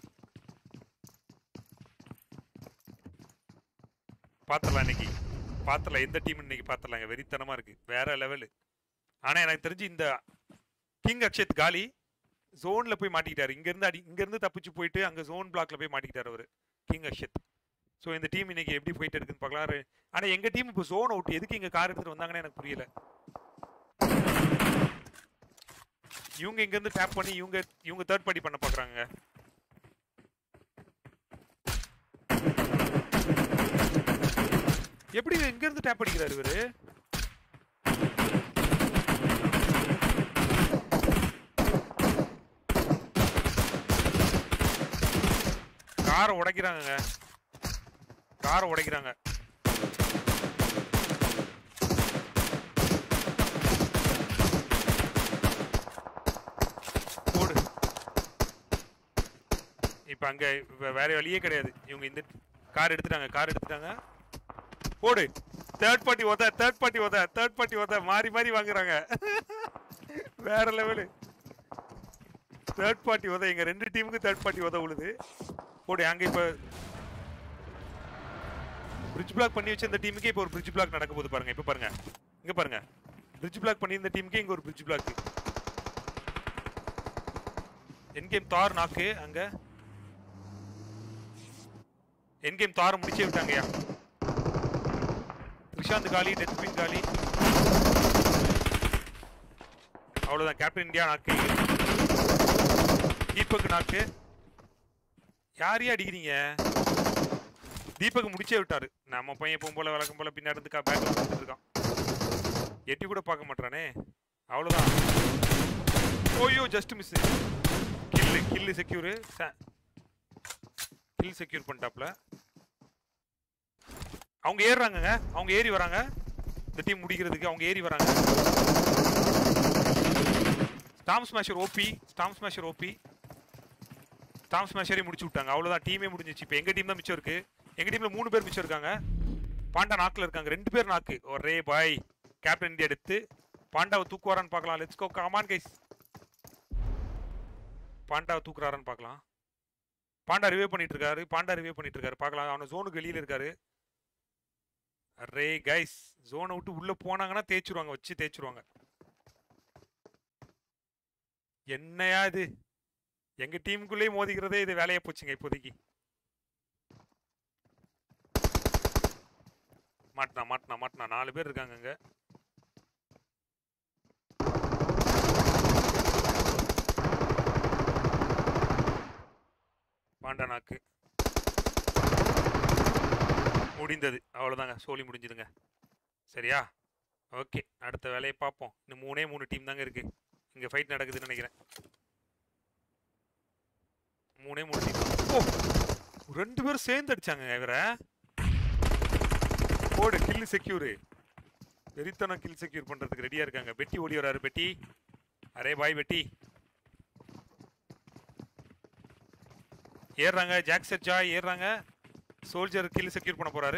பாத்திரலாம் இன்னைக்கு பாத்திரலாம் எந்த டீம் இன்னைக்கு பாத்திரலாங்க வெறித்தனமா இருக்கு வேற லெவலு ஆனா எனக்கு தெரிஞ்சு இந்த கிங் அக்ஷத் காலி ஜோன்ல போய் மாட்டிக்கிட்டாரு இங்க இருந்து அடி இங்க இருந்து தப்பிச்சு போயிட்டு அங்க ஜோன் பிளாக்ல போய் மாட்டிக்கிட்டாரு அவரு கிங் அக்ஷத் ஸோ இந்த டீம் இன்னைக்கு எப்படி போயிட்டு இருக்குன்னு பார்க்கலாம் ரெ- ஆனா எங்க டீம் இப்போ ஜோன் அவுட் எதுக்கு இங்க கார் எடுத்துட்டு வந்தாங்கன்னு எனக்கு புரியல இவங்க இங்க இருந்து டேப் பண்ணி இவங்க இவங்க தேர்ட் பார்ட்டி பண்ண பாக்குறாங்க எப்படி இங்க இருந்து டேப் அடிக்கிறாரு இவரு காரை உடைக்கிறாங்கங்க காரை உடைக்கிறாங்க போடு இப்ப அங்க வே- வேற வழியே கிடையாது இவங்க இந்த கார் எடுத்துட்டாங்க கார் எடுத்துட்டாங்க போடு தேர்ட் பார்ட்டி உத தேர்ட் பார்ட்டி உத தேர்ட் பார்ட்டி உத மாறி மாறி வாங்குறாங்க வேற லெவலு தேர்ட் பார்ட்டி உத எங்க ரெண்டு டீமுக்கு தேர்ட் பார்ட்டி உத உழுது போடு அங்க இப்ப பிரிட்ஜ் பிளாக் பண்ணி வச்ச இந்த டீமுக்கே இப்போ ஒரு பிரிட்ஜ் பிளாக் நடக்க போகுது பாருங்க இப்ப பாருங்க இங்க பாருங்க பிரிட்ஜ் பிளாக் பண்ணி இந்த டீமுக்கே இங்க ஒரு பிரிட்ஜ் பிளாக் என்கேம் தார் நாக்கு அங்க என்கேம் தார் முடிச்சே விட்டாங்கய்யா ரிஷாந்த் காலி டெத் பின் காலி அவ்வளவுதான் கேப்டன் இந்தியா நாக்கு தீபக் நாக்கு யாரையும் அடிக்கிறீங்க தீபக் முடிச்சே விட்டாரு நம்ம பையன் எப்பவும் போல வழக்கம் போல பின்னாடி இருந்து பேக் வந்துட்டு இருக்கான் எட்டி கூட பார்க்க மாட்டானே அவ்வளவுதான் ஓய்யோ just miss kill kill secure kill secure பண்ணிட்டாப்ல அவங்க ஏறுறாங்கங்க அவங்க ஏறி வராங்க இந்த டீம் முடிக்கிறதுக்கு அவங்க ஏறி வராங்க storm smasher OP storm smasher OP storm ஸ்மாஷரே முடிச்சு விட்டாங்க அவ்வளவுதான் டீமே முடிஞ்சிச்சு இப்போ எங்க டீம் தான் மிச்சம் இருக்கு எங்க டீம்ல மூணு பேர் மிச்சம் இருக்காங்க பாண்டா நாக்குல இருக்காங்க ரெண்டு பேர் நாக்கு ஒரே பாய் கேப்டன் இந்தியா எடுத்து பாண்டாவை தூக்குவாரான்னு பார்க்கலாம் லெட்ஸ் கோ கமான் கைஸ் பாண்டாவை தூக்குறாரான்னு பார்க்கலாம் பாண்டா ரிவே பண்ணிட்டு இருக்காரு பாண்டா ரிவே பண்ணிட்டு இருக்காரு பார்க்கலாம் அவன ஜோனுக்கு வெளியில இருக்காரு அரே கைஸ் ஜோனை விட்டு உள்ள போனாங்கன்னா தேய்ச்சிருவாங்க வச்சு தேய்ச்சிருவாங்க என்னையா இது எங்க டீமுக்குள்ளேயே மோதிக்கிறதே இது வேலையா போச்சுங்க இப்போதைக்கு மாட்டினா மாட்டினா மாட்டினா நாலு பேர் இருக்காங்க அங்க பாண்டா நாக்கு முடிந்தது அவ்வளோதாங்க சோலி முடிஞ்சுதுங்க சரியா ஓகே அடுத்த வேலையை பார்ப்போம் இன்னும் மூணே மூணு டீம் தாங்க இருக்கு இங்கே ஃபைட் நடக்குதுன்னு நினைக்கிறேன் மூணே மூணு டீம் ஓ ரெண்டு பேரும் சேர்ந்து அடிச்சாங்க இவரை போடு கில் செக்யூரு வெறித்தனம் கில் செக்யூர் பண்ணுறதுக்கு ரெடியாக இருக்காங்க பெட்டி ஓடி வராரு பெட்டி அரே பாய் பெட்டி ஏறுறாங்க ஜாக் செட்ஜா ஏறுறாங்க சோல்ஜர் கில் செக்யூர் பண்ண போறாரு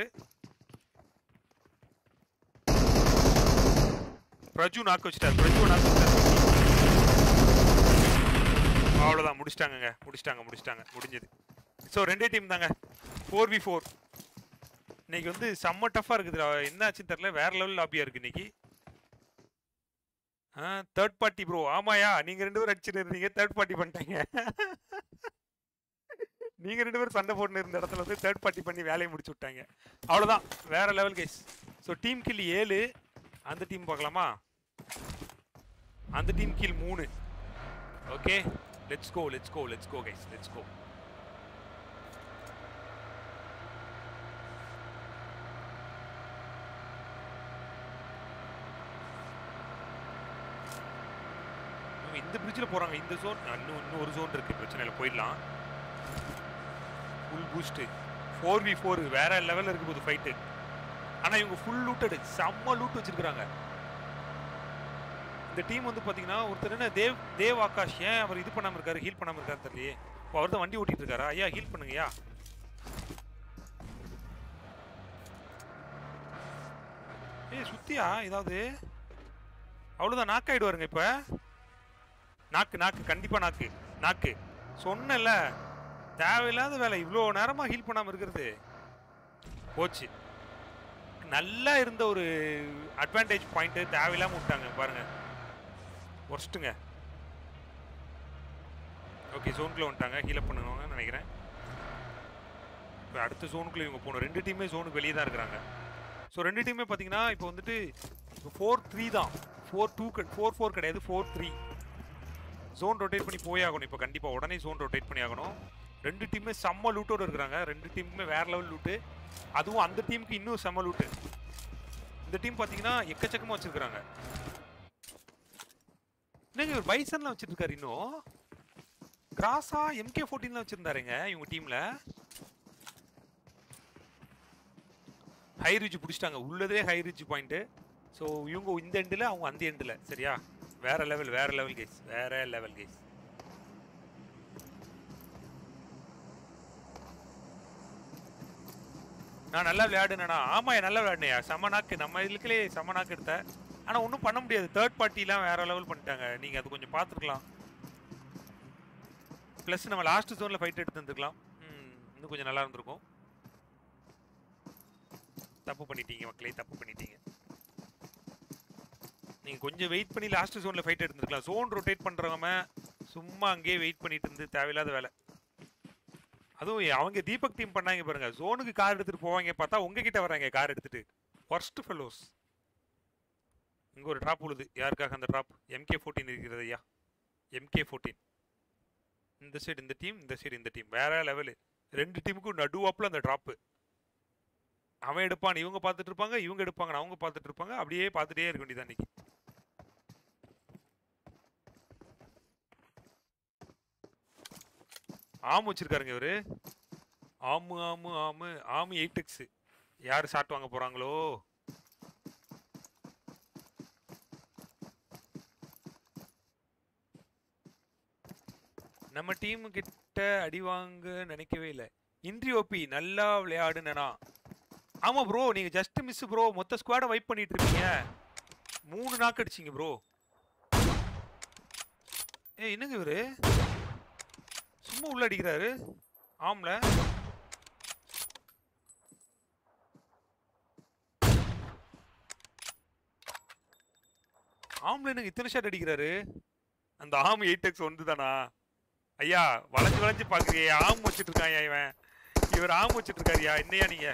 பிரஜு நாக்கு வச்சுட்டார் பிரஜு நாக்கு வச்சுட்டார் அவ்வளோதான் முடிச்சிட்டாங்கங்க முடிச்சிட்டாங்க முடிச்சிட்டாங்க முடிஞ்சது ஸோ ரெண்டே டீம் தாங்க ஃபோர் வி ஃபோர் இன்னைக்கு வந்து செம்ம டஃப்பாக இருக்குது என்ன ஆச்சுன்னு தெரில வேற லெவல் லாபியாக இருக்கு இன்னைக்கு ஆ தேர்ட் பார்ட்டி ப்ரோ ஆமாயா நீங்கள் ரெண்டு பேரும் அடிச்சுட்டு இருந்தீங்க தேர்ட் பார்ட்டி பண்ணிட்டீங்க நீங்க ரெண்டு பேரும் சண்டை போட்டு இருந்த இடத்துல வந்து தேர்ட் பார்ட்டி பண்ணி வேலையை முடிச்சு விட்டாங்க அவ்வளவுதான் வேற level guys so team kill ஏழு அந்த டீம் பார்க்கலாமா அந்த டீம் கில் மூணு okay let's go let's go let's go guys let's go இந்த பிரிட்ஜில் போறாங்க இந்த ஜோன் இன்னும் இன்னும் ஒரு ஜோன் இருக்கு பிரச்சனை இல்லை போயிடலாம் full boost four V four வேற லெவலில் இருக்கு போது ஃபைட்டு ஆனால் இவங்க ஃபுல் லூட்டடு செம்ம லூட் வச்சிருக்காங்க இந்த டீம் வந்து பார்த்தீங்கன்னா ஒருத்தர் என்ன தேவ் தேவ் ஆகாஷ் ஏன் அவர் இது பண்ணாமல் இருக்காரு ஹீல் பண்ணாமல் இருக்காரு தெரியலையே இப்போ அவர் தான் வண்டி ஓட்டிட்டு இருக்காரா ஐயா ஹீல் பண்ணுங்கய்யா ஏய் சுத்தியா ஏதாவது அவ்வளோதான் நாக்காயிடுவாருங்க இப்போ நாக்கு நாக்கு கண்டிப்பாக நாக்கு நாக்கு சொன்னல தேவையில்லாத வேலை இவ்வளோ நேரமாக ஹீல் பண்ணாமல் இருக்கிறது போச்சு நல்லா இருந்த ஒரு அட்வான்டேஜ் பாயிண்ட்டு தேவையில்லாமல் விட்டாங்க பாருங்க ஒர்ஸ்ட்டுங்க ஓகே ஜோனுக்குள்ளே வந்துட்டாங்க ஹீலப் பண்ணுவாங்கன்னு நினைக்கிறேன் இப்போ அடுத்த ஜோனுக்குள்ளே இவங்க போகணும் ரெண்டு டீமே ஜோனுக்கு வெளியே தான் இருக்கிறாங்க ஸோ ரெண்டு டீமே பார்த்தீங்கன்னா இப்போ வந்துட்டு இப்போ ஃபோர் த்ரீ தான் ஃபோர் டூ ஃபோர் ஃபோர் கிடையாது ஃபோர் த்ரீ ஜோன் ரொட்டேட் பண்ணி போய் ஆகணும் இப்போ கண்டிப்பாக உடனே ஜோன் ரொட்டேட் பண்ணி ஆகணும் ரெண்டு டீமுமே செம்ம லூட்டோட இருக்கிறாங்க ரெண்டு டீமுமே வேற லெவல் லூட்டு அதுவும் அந்த டீமுக்கு இன்னும் செம்ம லூட்டு இந்த டீம் பார்த்தீங்கன்னா எக்கச்சக்கமாக வச்சிருக்காங்க என்னங்க இவர் பைசன்லாம் வச்சிருக்காரு இன்னும் கிராஸா எம்கே ஃபோர்டீன்லாம் வச்சிருந்தாருங்க இவங்க டீம்ல ஹை ரிட்ஜ் பிடிச்சிட்டாங்க உள்ளதே ஹை ரிட்ஜ் பாயிண்ட்டு ஸோ இவங்க இந்த எண்டில் அவங்க அந்த எண்டில் சரியா வேற லெவல் வேற லெவல் கேஸ் வேற லெவல் கேஸ் நான் நல்லா விளையாடுனேண்ணா ஆமா நல்லா விளையாடுனேயா செம நாக்கு நம்ம இதுலயே செம நாக்கு எடுத்தேன் ஆனா ஒன்றும் பண்ண முடியாது தேர்ட் பார்ட்டிலாம் வேற லெவல் பண்ணிட்டாங்க நீங்க அது கொஞ்சம் பார்த்துருக்கலாம் ப்ளஸ் நம்ம லாஸ்ட் ஜோன்ல ஃபைட் எடுத்து வந்துருக்கலாம் ம், இன்னும் கொஞ்சம் நல்லா இருந்திருக்கும் தப்பு பண்ணிட்டீங்க மக்களே தப்பு பண்ணிட்டீங்க நீங்க கொஞ்சம் வெயிட் பண்ணி லாஸ்ட் ஜோன்ல ஃபைட் எடுத்துருக்கலாம் ஜோன் ரொட்டேட் பண்றவங்க ஸோ சும்மா அங்கேயே வெயிட் பண்ணிட்டு இருந்து தேவையில்லாத வேலை அதுவும் அவங்க தீபக் டீம் பண்ணாங்க பாருங்க ஜோனுக்கு கார் எடுத்துட்டு போவாங்க பார்த்தா உங்ககிட்ட வராங்க கார் எடுத்துட்டு ஒர்ஸ்ட் ஃபெல்லோஸ் இங்க ஒரு ட்ராப் உழுது யாருக்காக அந்த ட்ராப் எம்கே ஃபோர்டீன் இருக்கிறது ஐயா எம்கே ஃபோர்டீன் இந்த சைடு இந்த டீம் இந்த சைடு இந்த டீம் வேற லெவலு ரெண்டு டீமுக்கும் நடுவாப்புல அந்த ட்ராப்பு அவன் எடுப்பான் இவங்க பார்த்துட்டு இருப்பாங்க இவங்க எடுப்பாங்க அவங்க பார்த்துட்டு இருப்பாங்க அப்படியே பார்த்துட்டே இருக்க வேண்டியது அன்னைக்கு ஆம் வச்சிருக்காருங்க இவரு ஆமு ஆமு ஆமு ஆமு எயிட் எக்ஸ் யார் ஷாட் வாங்க போறாங்களோ நம்ம டீம் கிட்ட அடி வாங்க நினைக்கவே இல்லை இன்ட்ரி ஓபி நல்லா விளையாடுனா ஆமா ப்ரோ நீங்க ஜஸ்ட் மிஸ் ப்ரோ மொத்த ஸ்குவாட வைப் பண்ணிட்டு இருக்கீங்க மூணு நாக்கு அடிச்சீங்க ப்ரோ ஏய் என்னங்க இவரு சும்மா உள்ள அடிக்கிறாரு ஆம்ல ஆம்ல எனக்கு இத்தனை ஷாட் அடிக்கிறாரு அந்த ஆம் எயிட் எக்ஸ் ஒன்று தானா ஐயா வளைஞ்சு வளைஞ்சு பாக்குறியே ஆம் வச்சிட்டு இருக்கான் இவன் இவர் ஆம் வச்சிட்டு இருக்காருயா என்னையா நீங்க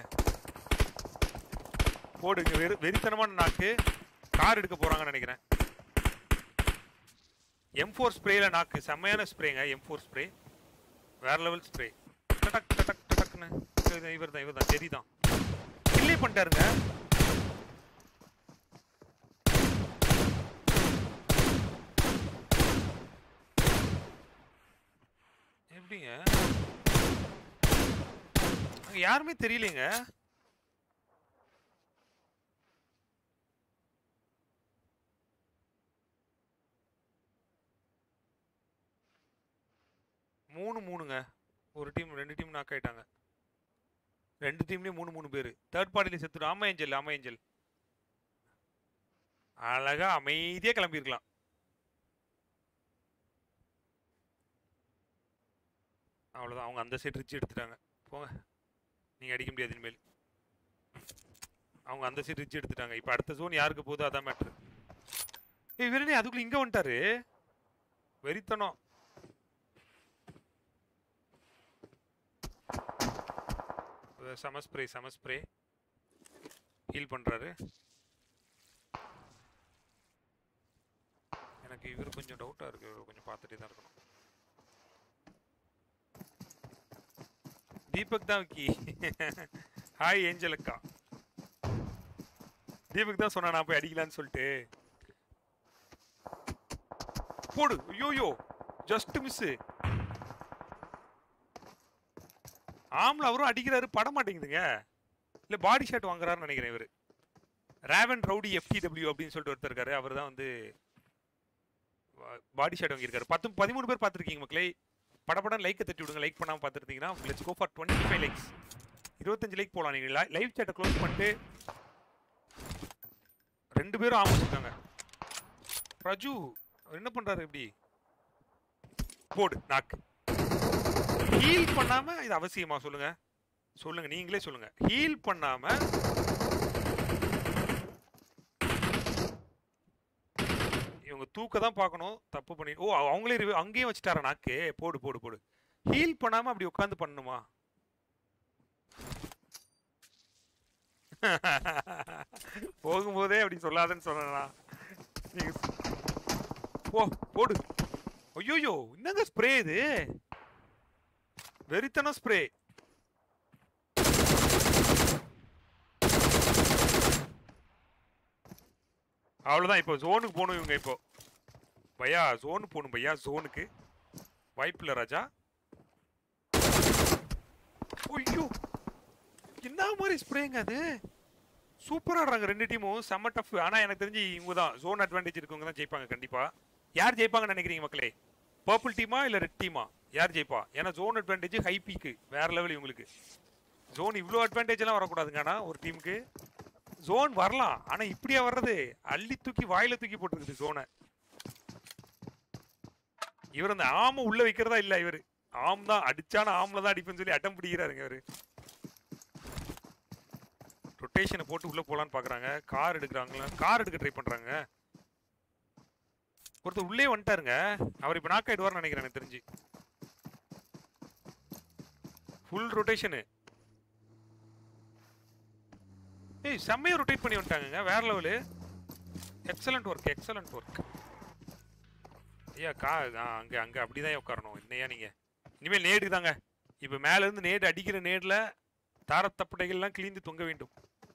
போடுங்க வெறு வெறித்தனமான நாக்கு கார் எடுக்க போறாங்கன்னு நினைக்கிறேன் எம் ஃபோர் ஸ்ப்ரேல நாக்கு செம்மையான ஸ்ப்ரேங்க எம் ஃபோர் ஸ்ப்ரே வேற லெவல் ஸ்ப்ரே டடக் டடக் டடக்னு இவர் தான் இவர் தான் ஜெரி தான் கில்லே பண்ணிட்டாருங்க எப்படிங்க அங்க யாருமே தெரியலங்க மூணு மூணுங்க ஒரு டீம் ரெண்டு டீம் நாக் ஆயிட்டாங்க ரெண்டு டீம்லயும் மூணு மூணு பேர் தேர்ட் பார்ட்டில செத்துடும் ஆமா ஏஞ்சல் ஆமா ஏஞ்சல் அழகா அமைதியா கிளம்பியிருக்கலாம் அவ்வளோதான் அவங்க அந்த சைடு ரிச்சு எடுத்துட்டாங்க போங்க நீங்கள் அடிக்க முடியாது இனிமேல் அவங்க அந்த சைடு ரிச்சு எடுத்துட்டாங்க இப்போ அடுத்த ஜோன் யாருக்கு போகுதோ அதான் மேட்ரு ஏய் இவரே அதுக்குள்ள இங்கே வந்துட்டாரு வெறித்தனம் செம ஸ்ப்ரே செம ஸ்ப்ரே ஹீல் பண்ணுறாரு எனக்கு இவர் கொஞ்சம் டவுட்டாக இருக்கு இவர் கொஞ்சம் பார்த்துட்டே தான் இருக்கணும் தீபக் தான் விக்கி ஹாய் ஏஞ்சல் அக்கா தீபக் தான் சொன்னா நான் போய் அடிக்கலான்னு சொல்லிட்டு போடு ஐயோயோ ஜஸ்ட் மிஸ் ஆம்ல அவரும் அடிக்கிறாரு பட மாட்டேங்குதுங்க இல்ல பாடி ஷாட் வாங்குறாருன்னு நினைக்கிறேன் இவரு ரேவன் ரவுடி எஃப்டிடபிள்யூ அப்படின்னு சொல்லிட்டு ஒருத்தர் இருக்காரு அவர் தான் வந்து பாடி ஷாட் வாங்கியிருக்காரு பத்து பதிமூணு பேர் பார்த்துருக்கீங்க மக்களே படப்படம் லைக்கை தட்டி விடுங்க லைக் பண்ணாமல் பார்த்துருந்தீங்கன்னா let's go for twenty five likes இருபத்தஞ்சு லைக் போகலாம் நீங்கள் லைவ் சேட்டை க்ளோஸ் பண்ணிட்டு ரெண்டு பேரும் ஆரம்பிச்சிருக்காங்க ரஜு அவர் என்ன பண்றாரு எப்படி போடு நாக்கு ஹீல் பண்ணாம இது அவசியமா சொல்லுங்க சொல்லுங்க நீங்களே சொல்லுங்க ஹீல் பண்ணாம இவங்க தூக்க தான் பார்க்கணும் தப்பு பண்ணி ஓ அவங்களே ரிவ்யூ அங்கேயும் வச்சுட்டாரா நாக்கு போடு போடு போடு ஹீல் பண்ணாம அப்படி உட்காந்து பண்ணணுமா போகும்போதே அப்படி சொல்லாதன்னு சொன்னா நீங்க போ போடு ஐயோயோ என்னங்க ஸ்ப்ரே இது வெறித்தனம் ஸ்ப்ரே அவ்வளவுதான் இப்போ ஜோனுக்கு போகணும் இவங்க இப்போ பையா ஜோனு போகணும் பையா ஜோனுக்கு வாய்ப்பில்லை ராஜா ஐயோ என்ன மாதிரி ஸ்ப்ரேங்க அது சூப்பரா ஆடுறாங்க ரெண்டு டீமும் செம்ம டஃப் ஆனா எனக்கு தெரிஞ்சு இவங்க தான் ஜோன் அட்வான்டேஜ் இருக்கவங்க தான் ஜெயிப்பாங்க கண்டிப்பா யார் ஜெயிப்பாங்கன்னு நினைக்கிறீங்க மக்களே பர்பிள் டீமா இல்ல ரெட் டீமா யார் ஜெயிப்பா ஏன்னா ஜோன் அட்வான்டேஜ் ஹை பீக்கு வேற லெவல் இவங்களுக்கு ஜோன் இவ்வளோ அட்வான்டேஜ் எல்லாம் வரக்கூடாதுங்க ஆனா ஒரு டீமுக்கு ஜோன் வரலாம் ஆனா இப்படியா வர்றது அள்ளி தூக்கி வாயில தூக்கி போட்டுருக்குது ஜோனை இவர் அந்த ஆம உள்ள வைக்கிறதா இல்ல இவரு ஆம் தான் அடிச்சான ஆம்ல தான் அடிப்பேன்னு சொல்லி அட்டம் பிடிக்கிறாருங்க இவரு ரொட்டேஷனை போட்டு உள்ள போலான்னு பாக்குறாங்க கார் எடுக்கிறாங்களா கார் எடுக்க ட்ரை பண்றாங்க ஒருத்தர் உள்ளே வந்துட்டாருங்க அவர் இப்போ நாக் ஆயிடுவார்னு நினைக்கிறேன் எனக்கு தெரிஞ்சு ஃபுல் ரொட்டேஷனு ஏய் செம்மையா ரொட்டேட் பண்ணி வந்துட்டாங்கங்க வேற level excellent work excellent work ஐயா கா ஆ, அங்க அங்க அப்படிதான் உட்காரணும் என்னையா நீங்க இனிமேல் நேடு தாங்க இப்போ மேல இருந்து நேடு அடிக்கிற நேடுல தாரத்தப்படைகள்லாம் கிழிந்து தொங்க வேண்டும்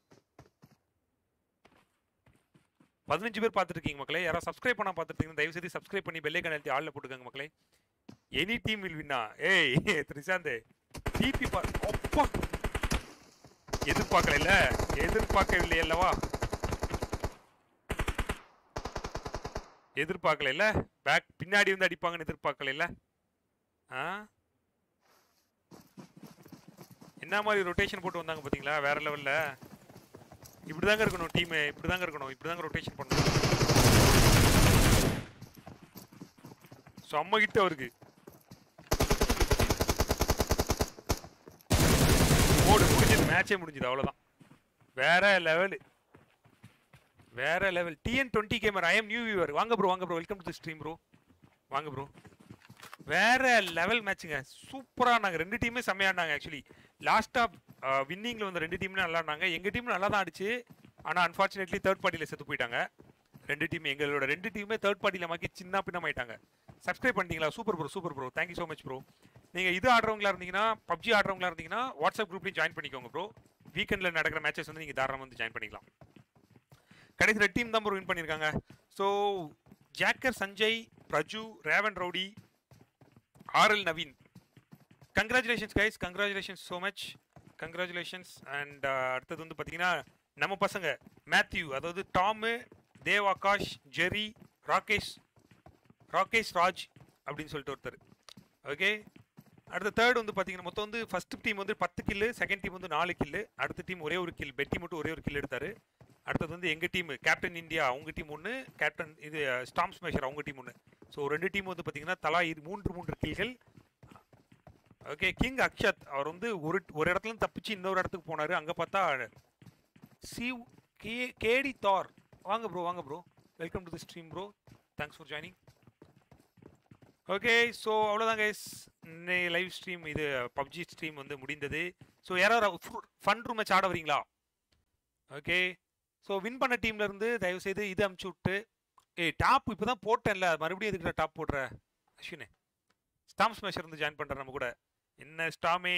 பதினஞ்சு பேர் பார்த்துருக்கீங்க மக்களே யாராவது சப்ஸ்கிரைப் பண்ணா பார்த்துருக்கீங்க தயவு செய்து சப்ஸ்கிரைப் பண்ணி பெல்லை கணத்தி ஆளில் போட்டுக்கோங்க மக்களே எனி டீம் வில் வின்னா ஏய் திரிசாந்த் டிபி பா அப்பா எதிர்பார்க்கல எதிர்பார்க்கவில்லை அல்லவா எதிர்பார்க்கல இல்ல பேக் பின்னாடி வந்து அடிப்பாங்கன்னு எதிர்பார்க்கல இல்ல ஆ என்ன மாதிரி ரொட்டேஷன் போட்டு வந்தாங்க பாத்தீங்களா வேற லெவல்ல இப்படிதாங்க இருக்கணும் டீம் இப்படிதாங்க இருக்கணும் இப்படிதாங்க ரொட்டேஷன் பண்ணணும் செம்ம கிட்ட அவருக்கு ஓடு முடிஞ்சது மேட்சே முடிஞ்சது அவ்வளவுதான் வேற லெவல் வேற level TN twenty gamer I am new viewer வாங்க ப்ரோ வாங்க bro welcome to stream bro வாங்க ப்ரோ வேற லெவல் மேட்சுங்க சூப்பரா நாங்க ரெண்டு டீமே செம்மையாடினாங்க ஆக்சுவலி லாஸ்டா வின்னிங்ல வந்த ரெண்டு டீம்ல நல்லா இருந்தாங்க எங்க டீம் நல்லா தான் ஆடிச்சு ஆனா அன்பார்ச்சுனேட்லி தேர்ட் பார்ட்டில செத்து போயிட்டாங்க ரெண்டு டீம் எங்களோட ரெண்டு டீமே தேர்ட் பார்ட்டில மாக்கி சின்ன பின்னமாயிட்டாங்க சப்ஸ்கிரைப் பண்ணிட்டீங்களா super bro super bro thank you so much bro நீங்க இது ஆடுறவங்களா இருந்தீங்கன்னா பப்ஜி ஆடுறவங்களா இருந்தீங்கன்னா வாட்ஸ்அப் குரூப்லையும் ஜாயின் பண்ணிக்கோங்க ப்ரோ வீக்கெண்ட்ல நடக்கிற மேட்சஸ் வந்து நீங்க தாராளமா வந்து ஜாயின் பண்ணிக்கலாம் கடைசி ரெட் டீம் தான் ப்ரோ வின் பண்ணியிருக்காங்க so Joker Sanjay Praju Raven rowdy RL Naveen congratulations guys congratulations so much congratulations and அடுத்தது வந்து பார்த்தீங்கன்னா நம்ம பசங்க மேத்யூ அதாவது டாமு தேவ் ஆகாஷ் ஜெரி ராகேஷ் ராகேஷ் ராஜ் அப்படின்னு சொல்லிட்டு ஒருத்தர் ஓகே அடுத்த தேர்ட் வந்து பார்த்தீங்கன்னா மொத்தம் வந்து ஃபர்ஸ்ட் டீம் வந்து பத்து கில்லு செகண்ட் டீம் வந்து நாலு கில்லு அடுத்த டீம் ஒரே ஒரு கில் பெட்டி மட்டும் ஒரே ஒரு கில் எடுத்தாரு அடுத்தது வந்து எங்கள் டீம் கேப்டன் இந்தியா அவங்க டீம் ஒன்று கேப்டன் இது ஸ்டாம் ஸ்மேஷர் அவங்க டீம் ஒன்று ஸோ ரெண்டு டீம் வந்து பார்த்தீங்கன்னா தலா இரு மூன்று மூன்று கில்கள் ஓகே கிங் அக்ஷத் அவர் வந்து ஒரு ஒரு இடத்துல இருந்து தப்பிச்சு இன்னொரு இடத்துக்கு போனார் அங்கே பார்த்தா சி கே கேடி தார் வாங்க ப்ரோ வாங்க bro welcome to the stream bro thanks for joining okay so அவ்வளோதான் கைஸ் இன்னைக்கு லைவ் ஸ்ட்ரீம் இது பப்ஜி ஸ்ட்ரீம் வந்து முடிந்தது ஸோ யாராவது ஃபன் ரூம் மேட்ச் ஆட வரீங்களா ஓகே ஸோ வின் பண்ண டீம்ல இருந்து தயவு செய்து இது அமுச்சு விட்டு ஏய் டாப் இப்போ தான் போட்டேன்ல மறுபடியும் எதுக்கு டாப் போடுற அஸ்வினே ஸ்டாம் ஸ்மேஷர் இருந்து ஜாயின் பண்ணுற நம்ம கூட என்ன ஸ்டாமே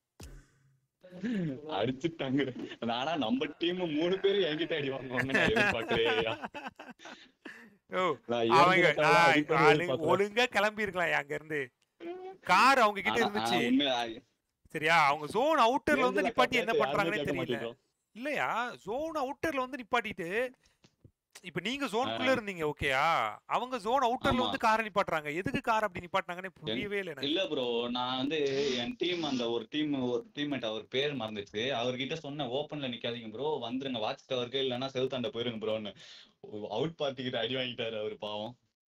அடிச்சுட்டாங்க நானா நம்ம டீம் மூணு பேரும் என்கிட்ட அடி வாங்குவாங்க நான் எதிர்பார்க்கலையா ஓ நான் அவங்க இறங்குறதால ஆ, அடிப்படை ஆளு எதிர்பார்க்கல. ஒழுங்கா கிளம்பி இருக்கலாம் அங்க இருந்து கார் அவங்க கிட்ட ஆனா, இருந்துச்சு ஆனா உண்மையா, சரியா அவங்க ஜோன் அவுட்டர்ல வந்து ஏஞ்சல நிப்பாட்டி என்ன காப்பாத்த பண்றாங்கன்னே யாருமே கேட்க தெரியல மாட்டேங்கிறோம். இல்லையா ஜோன் அவுட்டர்ல வந்து நிப்பாட்டிட்டு இப்ப நீங்க ஜோனுக்குள்ள இருந்தீங்க ஓகேயா அவங்க ஜோன் அவுட்டர்ல ஆமா. வந்து காரை நிப்பாட்டுறாங்க எதுக்கு கார் அப்படி நிப்பாட்டினாங்கன்னு புரியவே இல்லை எனக்கு இல்ல ப்ரோ நான் வந்து என் டீம் அந்த ஒரு டீம் ஒரு டீம்மேட் அவர் பேர் மறந்துச்சு அவர்கிட்ட சொன்னேன் ஓப்பன்ல நிக்காதீங்க ப்ரோ வந்துருங்க வாட்ச் டவருக்கு இல்லைன்னா செவுத்தாண்ட போயிருங்க ப்ரோன்னு அவுட் பார்ட்டிக்கிட்ட அடி வாங்கிட்டாரு அவரு பாவம்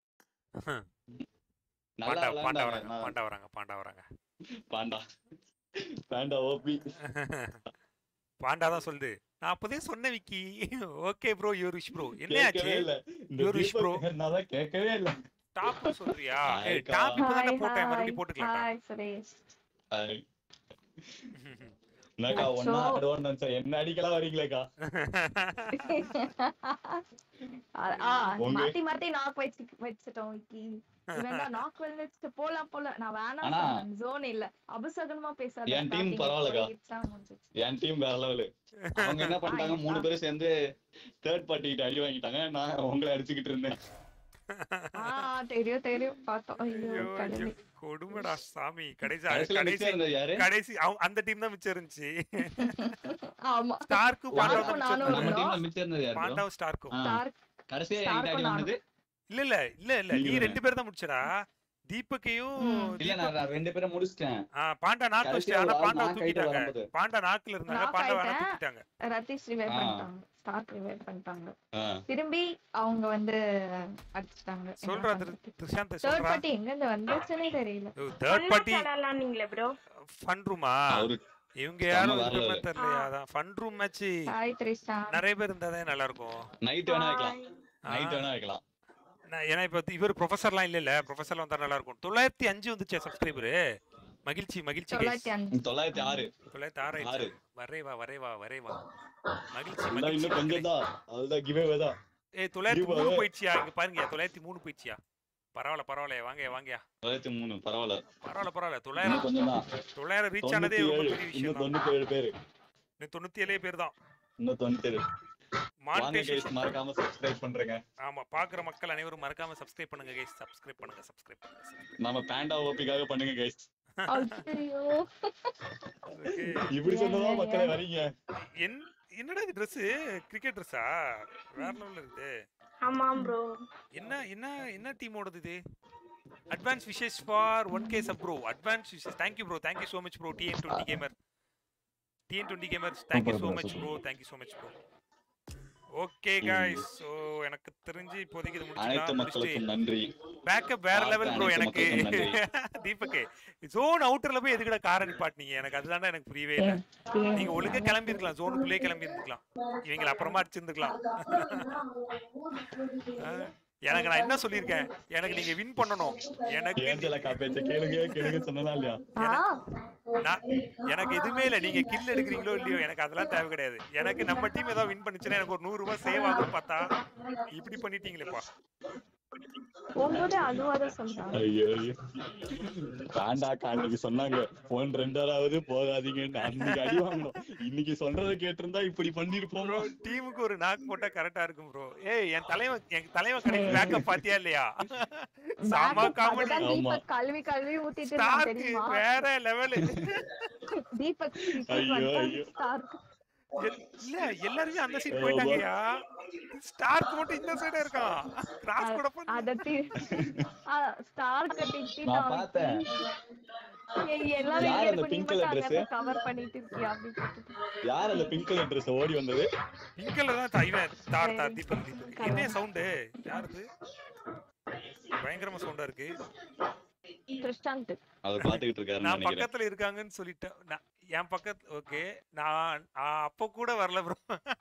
நல்லா பாண்டா பாண்டா விளையாண்டாங்க வராங்க நான் பாண்டா வராங்க பாண்டா வராங்க பாண்டா பாண்டா ஓபி பாண்டா தான் சொல்லுது நான் அப்பதே சொன்னேன் Vicky okay bro your wish bro என்ன ஆச்சு கேட்கவே இல்ல இந்த Your wish, bro. தீபக் நான் கேட்கவே இல்ல டாப் சொல்றியா Hi, ஏய் அக்கா. டாப் இப்பதானே Hi, போட்டேன் hi. மறுபடியும் போட்டுக்கலாம் Hi, சுரேஷ் அஹ், என்னக்கா அச்சோ. ஒன்னா ஆடுவோம்னு நினைச்சேன் என்ன அடிக்கலாம் வரீங்களேக்கா ஆ, ஆ, உங்க- மாத்தி மாத்தி நாக் வச்சு வச்சுட்டோம் விக்கி இவன் நாக் வச்சுட்டு போலாம் போல நான் வேணாம் ஆனா- ஜோன் இல்ல அபசகனமா பேசாத என் team starting பரவாயில்லக்கா. போயிடுச்சா முடிஞ்சிச்சு. என் டீம் வேற லெவலு அவங்க என்ன பண்ணிட்டாங்க மூணு பேரும் சேர்ந்து தேர்ட் பார்ட்டி கிட்ட அடி வாங்கிட்டாங்க நான் உங்களை அடிச்சுக்கிட்டு இருந்தேன் ஆ தெரியும் தெரியும் பார்த்தோம் ஐயோ ஐயோ, கடவுளே ஐயோ, கொடுமைடா சாமி கடைசி கடைசியில மிச்சம் கடைசி இருந்தது யாரு கடைசி அவங்க- அந்த டீம் தான் மிச்சம் இருந்துச்சு ஆமா ஸ்டார்க்கு ஓ, பாண்டா நானும் தான் மிச்சம் நானும் நம்ம இருந்தாங்க. டீம்ல மிச்சம் இருந்தது யாரு bro? பாண்டாவும் ஸ்டார்க்கும் ஆ, Star- கடைசியா Star என்கிட்ட அடி க்கும் வாங்கினது இல்ல இல்ல இல்ல இல்ல நீ நீங்க ரெண்டு பேர் தான் முடிச்சடா தீபக்கையும் ம். இல்ல தீபக் நான் நான் ரெண்டு பேரும் முடிச்சிட்டேன் ஆ, பாண்டா நாக்கு வச்சுட்டு கடைசியா ஆனா ஒரு ஆள் பாண்டா knock ஆயிட்டு தூக்கிட்டாங்க வரும்போது. பாண்டா நாக்குல இருந்தாங்க Knock பாண்டா வேணா ஆயிட்டேன். தூக்கிட்டாங்க ரதீஷ் ரிவைவ் ஆ. பண்ணிட்டாங்க ஸ்டார்க் ரிவைவ் பண்ணிட்டாங்க ஆ, திரும்பி அவங்க வந்து அடிச்சிட்டாங்க சொல்றா திரு- திரிஷாந்த் தேர்ட் சொல்றா பார்ட்டி எங்க இருந்து வந்துச்சுன்னே தெரியல தேர்ட் பார்ட்டி நீங்களே ப்ரோ ஃபன் ரூமா அவரு இவங்க செம்ம யாரும் வேற இருக்கிற level. மாதிரி தெரியலையா அதான் fun room match hi Trisha நிறைய பேர் இருந்தாதான் நல்லா இருக்கும் நைட் வேணா வைக்கலாம் ஆ. நைட் வேணா வைக்கலாம் நான் ஏன்னா இப்போ இவர் ப்ரொஃபஸர்லாம் இல்ல இல்ல ப்ரொஃபஸர்லாம் வந்தா நல்லா இருக்கும் தொள்ளாயிரத்தி அஞ்சு வந்துச்சே சப்ஸ்கிரைபரு மகிழ்ச்சி மகிழ்ச்சி guys. தொள்ளாயிரத்தி அஞ்சு தொள்ளாயிரத்தி ஆறு தொள்ளாயிரத்தி ஆறு ஆறு. ஆயிடுச்சு வரே வா வரே வா வரே வா மகிழ்ச்சி எல்லாம் மகிழ்ச்சி இன்னும் கொஞ்சம் தான் அதுதான் கிவே தான் ஏய் தொள்ளாயிரத்தி இருபது. மூணு போயிடுச்சியா இங்க பாருங்க தொள்ளாயிரத்தி மூணு போயிடுச்சியா பரவாயில்ல பரவாயில்ல வாங்க வாங்கயா தொள்ளாயிரத்தி மூணு பரவாயில்ல பரவாயில்ல பரவாயில்ல இன்னும் தொள்ளாயிரம் கொஞ்சம் தான் தொள்ளாயிரம் ரீச் தொண்ணூத்தி ஆனதே ரொம்ப ஏழு பெரிய விஷயம் இன்னும் தான் தொண்ணூத்தி ஏழு பேரு இன்னும் தொண்ணூத்தி ஏழே பேர் தான் இன்னும் தொண்ணூத்தி ஏழு வாங்க கைஸ் மானிட்டேஷன் மறக்காம சப்ஸ்கிரைப் பண்றேங்க ஆமா பாக்குற மக்கள் அனைவரும் மறக்காம சப்ஸ்கிரைப் பண்ணுங்க கைஸ் சப்ஸ்கிரைப் பண்ணுங்க சப்ஸ்கிரைப் பண்ணுங்க subscribe நம்ம பேண்டா ஓபிக்காக பண்ணுங்க கைஸ் ஐயோ Okay. இப்படி சொன்னதா ஏன், மக்களே ஏன்? வரீங்க என் என்னடா இது Dress கிரிக்கெட் ட்ரெஸ்ஸா வேற லெவல்ல இருக்குது ஆமாம் ப்ரோ என்ன என்ன என்ன டீமோடது இது advance wishes for one K sub bro advance wishes thank you bro thank you so much bro TN twenty gamer TN twenty gamer thank you so bro, much super. Bro thank you so much bro okay guys so எனக்கு தெரிஞ்சு இப்போதைக்கு இது அனைத்து முடிச்சுக்கலாம் மக்களுக்கும் நன்றி backup வேற பார்த்த லெவல் ப்ரோ அனைத்து எனக்கு மக்களுக்கும் தீபக் ஜோன் அவுட்டர்ல போய் எதுக்குடா காரை நிப்பாட்டினீங்க எனக்கு அதுதான்டா எனக்கு புரியவே இல்லை நீங்க ஒழுங்கா கிளம்பி இருக்கலாம் ஜோனுக்குள்ளே கிளம்பி இருந்துக்கலாம் இவங்களை அப்புறமா அடிச்சிருந்துக்கலாம் ஆ, எனக்கு நான் என்ன சொல்லியிருக்கேன் எனக்கு நீங்க வின் பண்ணணும் எனக்கு ஏஞ்சல காப்பேச்ச கேளுங்க கேளுங்க சொன்னதா இல்லையா ஆ நான் எனக்கு எதுவுமே இல்லை நீங்க கில் எடுக்கிறீங்களோ இல்லையோ எனக்கு அதெல்லாம் தேவை கிடையாது எனக்கு நம்ம டீம் ஏதாவது வின் பண்ணுச்சுன்னா எனக்கு ஒரு நூறு ரூபாய் சேவ் ஆகும்னு பார்த்தா இப்படி பண்ணிட்டீங்களேப்பா உங்களோட அதுவாதான் சொல்றாங்க ஐயோ ஐயோ வேண்டாக்கா அன்னைக்கு சொன்னாங்க போன் ரெண்டாவது போகாதீங்கன்னு அன்னைக்கு அடி வாங்கணும் இன்னைக்கு சொல்றதை கேட்டிருந்தா இப்படி பண்ணிருப்போம் ப்ரோ டீமுக்கு ஒரு நாக் போட்டா கரெக்டா இருக்கும் ப்ரோ ஏய் என் தலைவன் என் தலைவன் கடைக்கு பேக்கப் பாத்தியா இல்லையா செம Backup, காமெடி அதுதான் ஆமா. தீபக் கல்வி கல்வி ஊத்திட்டு இருந்தான் ஸ்டார்க்கு தெரியுமா வேற லெவலு தீபக் ஐயோ, ஐயோ. ஸ்டார்க் இல்ல எல்லாருமே அந்த சைடு போயிட்டாங்கயா ஸ்டார்க் மட்டும் இந்த சைடு இருக்கான் கிராஸ் கூட பண்ண அத ஸ்டார்க் நான் பார்த்தேன். எல்லாரும் யார் இங்க அந்த இருக்கும், நீ pink மட்டும் color அங்க dress? கவர் பண்ணிட்டு இருக்கியா அப்படின்னு கேட்டுட்டு. யார் அந்த பிங்க் கலர் ட்ரெஸ் ஓடி வந்தது இங்கல தான் இவன் தார் தார் தீபக் தீபக் என்ன சவுண்டு யாருது பயங்கரமா சவுண்டா இருக்கு கிறிஸ்டான்ட் அவர் பாத்துக்கிட்டு இருக்காருன்னு நான் நினைக்கிறேன் பக்கத்துல இருக்காங்கன்னு சொல்லிட்டேன் நான் என் பக்கத்து ஓகே நான் நான் அப்ப கூட வரல ப்ரோ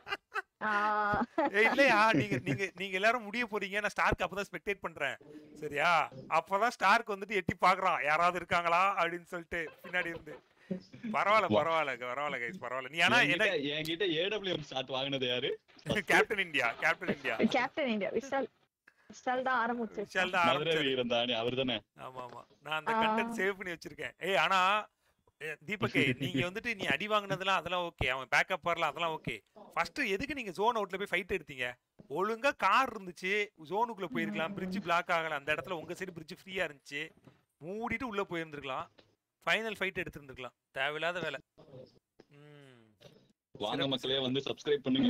ஏய் இல்லையா நீங்க நீங்க நீங்க எல்லாரும் முடிய போறீங்க நான் ஸ்டார்க் அப்பதான் ஸ்பெக்டேட் பண்றேன் சரியா அப்பதான் ஸ்டார்க் வந்துட்டு எட்டி பாக்குறான் யாராவது இருக்காங்களா அப்படின்னு சொல்லிட்டு பின்னாடி இருந்து பரவாயில்ல பரவாயில்ல பரவாயில்ல கைஸ் பரவாயில்ல நீ ஆனா என்ன என்கிட்ட- என்கிட்ட ஏடபிள்யூஎம் ஷாட் வாங்கினது யாரு captain India captain India captain India Vishal Vishal தான் ஆரம்பிச்சு விஷால் தான் மதுரை ஆரம்பிச்சாரு. வீரன் தானே அவர் தானே ஆமா ஆமா நான் அந்த ஆ. கண்டென்ட் சேவ் பண்ணி வச்சிருக்கேன் ஏய் ஆனா ஏ, தீபக்கே நீங்க வந்துட்டு நீ அடி வாங்குனதெல்லாம் அதெல்லாம் ஓகே அவன் பேக்கப் வரலாம் அதெல்லாம் ஓகே ஃபர்ஸ்ட் எதுக்கு நீங்க ஜோன் அவுட்ல போய் ஃபைட் எடுத்தீங்க ஒழுங்கா கார் இருந்துச்சு ஜோனுக்குள்ள போயிருக்கலாம் பிரிட்ஜ் பிளாக் ஆகல அந்த இடத்துல உங்க சைடு பிரிட்ஜ் ஃப்ரீயா இருந்துச்சு மூடிட்டு உள்ள போயிருந்திருக்கலாம் ஃபைனல் ஃபைட் எடுத்திருந்திருக்கலாம் தேவையில்லாத வேலை ம். வாங்க மக்களே வந்து சப்ஸ்கிரைப் பண்ணுங்க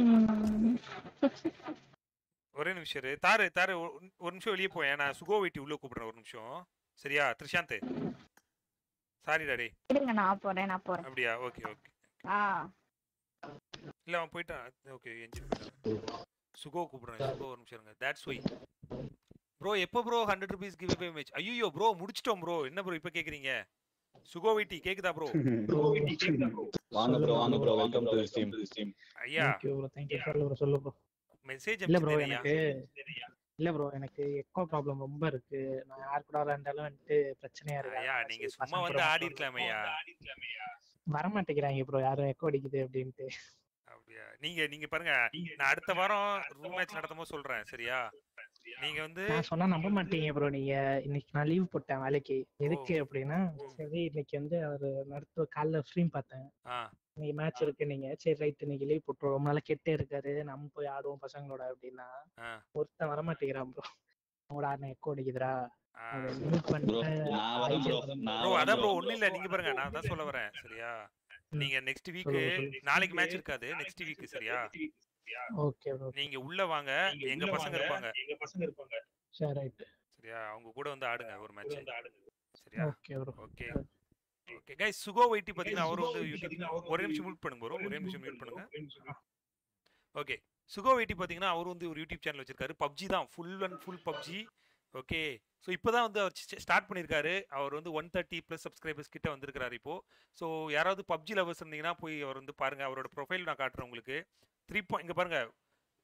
ஒரே நிமிஷம் இரு. தாரு தாரு ஒரு ஒரு நிமிஷம் வெளியே போயேன் நான் சுகோ வெட்டி உள்ள கூப்பிடுறேன் ஒரு நிமிஷம் சரியா த்ரிஷாந்த் சாரி டாடி இருங்க நான் போறேன் நான் போறேன் அப்படியா ஓகே ஓகே ஆ இல்ல அவன் போயிட்டான் ஓகே என்ஜின் போயிட்டான் சுகோ கூப்பிடுறேன் சுகோ ஒரு நிமிஷம் இருங்க தட்ஸ் ஒய் ப்ரோ எப்போ bro hundred rupees give away match ஐயோ ப்ரோ முடிச்சிட்டோம் ப்ரோ என்ன ப்ரோ இப்போ கேக்குறீங்க சுகோ வைட்டி கேக்குதா ப்ரோ வாங்க ப்ரோ வாங்க bro welcome to stream stream ஐயா தேங்க்யூ ப்ரோ தேங்க்யூ சொல்லு ப்ரோ சொல்லு ப்ரோ மெசேஜ் இல்ல ப்ரோ ஐயா எனக்கு இல்ல ப்ரோ எனக்கு எக்கோ ப்ராப்ளம் ரொம்ப இருக்கு நான் யார் கூட விளையாண்டாலும் வந்துட்டு பிரச்சனையா இருக்கு ஐயா அதனால நீங்க சரி, சும்மா பசங்க வந்து கூட ஆடி இருக்கலாம் ஐயா வர மாட்டேங்கிறாங்க ப்ரோ யாரும் எக்கோ அடிக்குது அப்படின்ட்டு அப்படியா நீங்க நீங்க பாருங்க நான் அடுத்த வாரம் ரூம் மேட்ச் நடத்தும் போது சொல்றேன் சரியா நீங்க வந்து நான் சொன்னா நம்ப மாட்டீங்க ப்ரோ நீங்க இன்னைக்கு நான் லீவ் போட்டேன் வேலைக்கு எதுக்கு அப்படின்னா சரி இன்னைக்கு வந்து அவர் நடத்துவ காலைல ஸ்ட்ரீம் பார்த்தேன் ஆ இன்னைக்கு மேட்ச் இருக்கு நீங்க சரி ரைட் இன்னைக்கு லீவ் போட்டுருவோம் ரொம்ப நாளா கெட்டே இருக்காரு நம்ம போய் ஆடுவோம் பசங்களோட அப்படின்னா ஆ. ஒருத்தன் வர மாட்டேங்கிறான் ப்ரோ அவங்களோட ஆடின எக்கோ அடிக்குதுடா ஆ. அதை mute ப்ரோ பண்ணிட்டு நான் வரேன் ப்ரோ ஐஜி நான் ப்ரோ வரேன் அதான் ப்ரோ ப்ரோ ஒண்ணும் இல்ல நீங்க பாருங்க நான் தான் சொல்ல வரேன் சரியா நீங்க நெக்ஸ்ட் வீக் சொல்லுங்க, சொல்லுங்க. நாளைக்கு மேட்ச் இருக்காது நெக்ஸ்ட் வீக் சரியா ஓகே ப்ரோ நீங்க உள்ள வாங்க எங்க பசங்க இருப்பாங்க சரி ரைட் சரியா அவங்க கூட வந்து ஆடுங்க ஒரு மேட்ச் சரியா okay bro okay okay guys சுகோ வைட்டி பாத்தீங்கன்னா அவரும் வந்து யூடியூப் ஒரே நிமிஷம் மியூட் பண்ணுங்க bro ஒரே நிமிஷம் மியூட் பண்ணுங்க ஓகே சுகோ வைட்டி பாத்தீங்கன்னா அவர் வந்து ஒரு யூடியூப் சேனல் வச்சிருக்காரு பப்ஜி தான் full and full PUBG okay so இப்போ தான் வந்து அவர் ஸ்டார்ட் பண்ணியிருக்காரு அவர் வந்து ஒன் தேர்ட்டி ப்ளஸ் சப்ஸ்கிரைபர்ஸ் கிட்ட வந்திருக்காரு இப்போ ஸோ யாராவது பப்ஜி லவர்ஸ் இருந்தீங்கன்னா போய் அவர் வந்து பாருங்க அவரோட ப்ரொஃபைல் நான் காட்டுறேன் உங்களுக்கு த்ரீ பாயிண்ட் இங்கே பாருங்க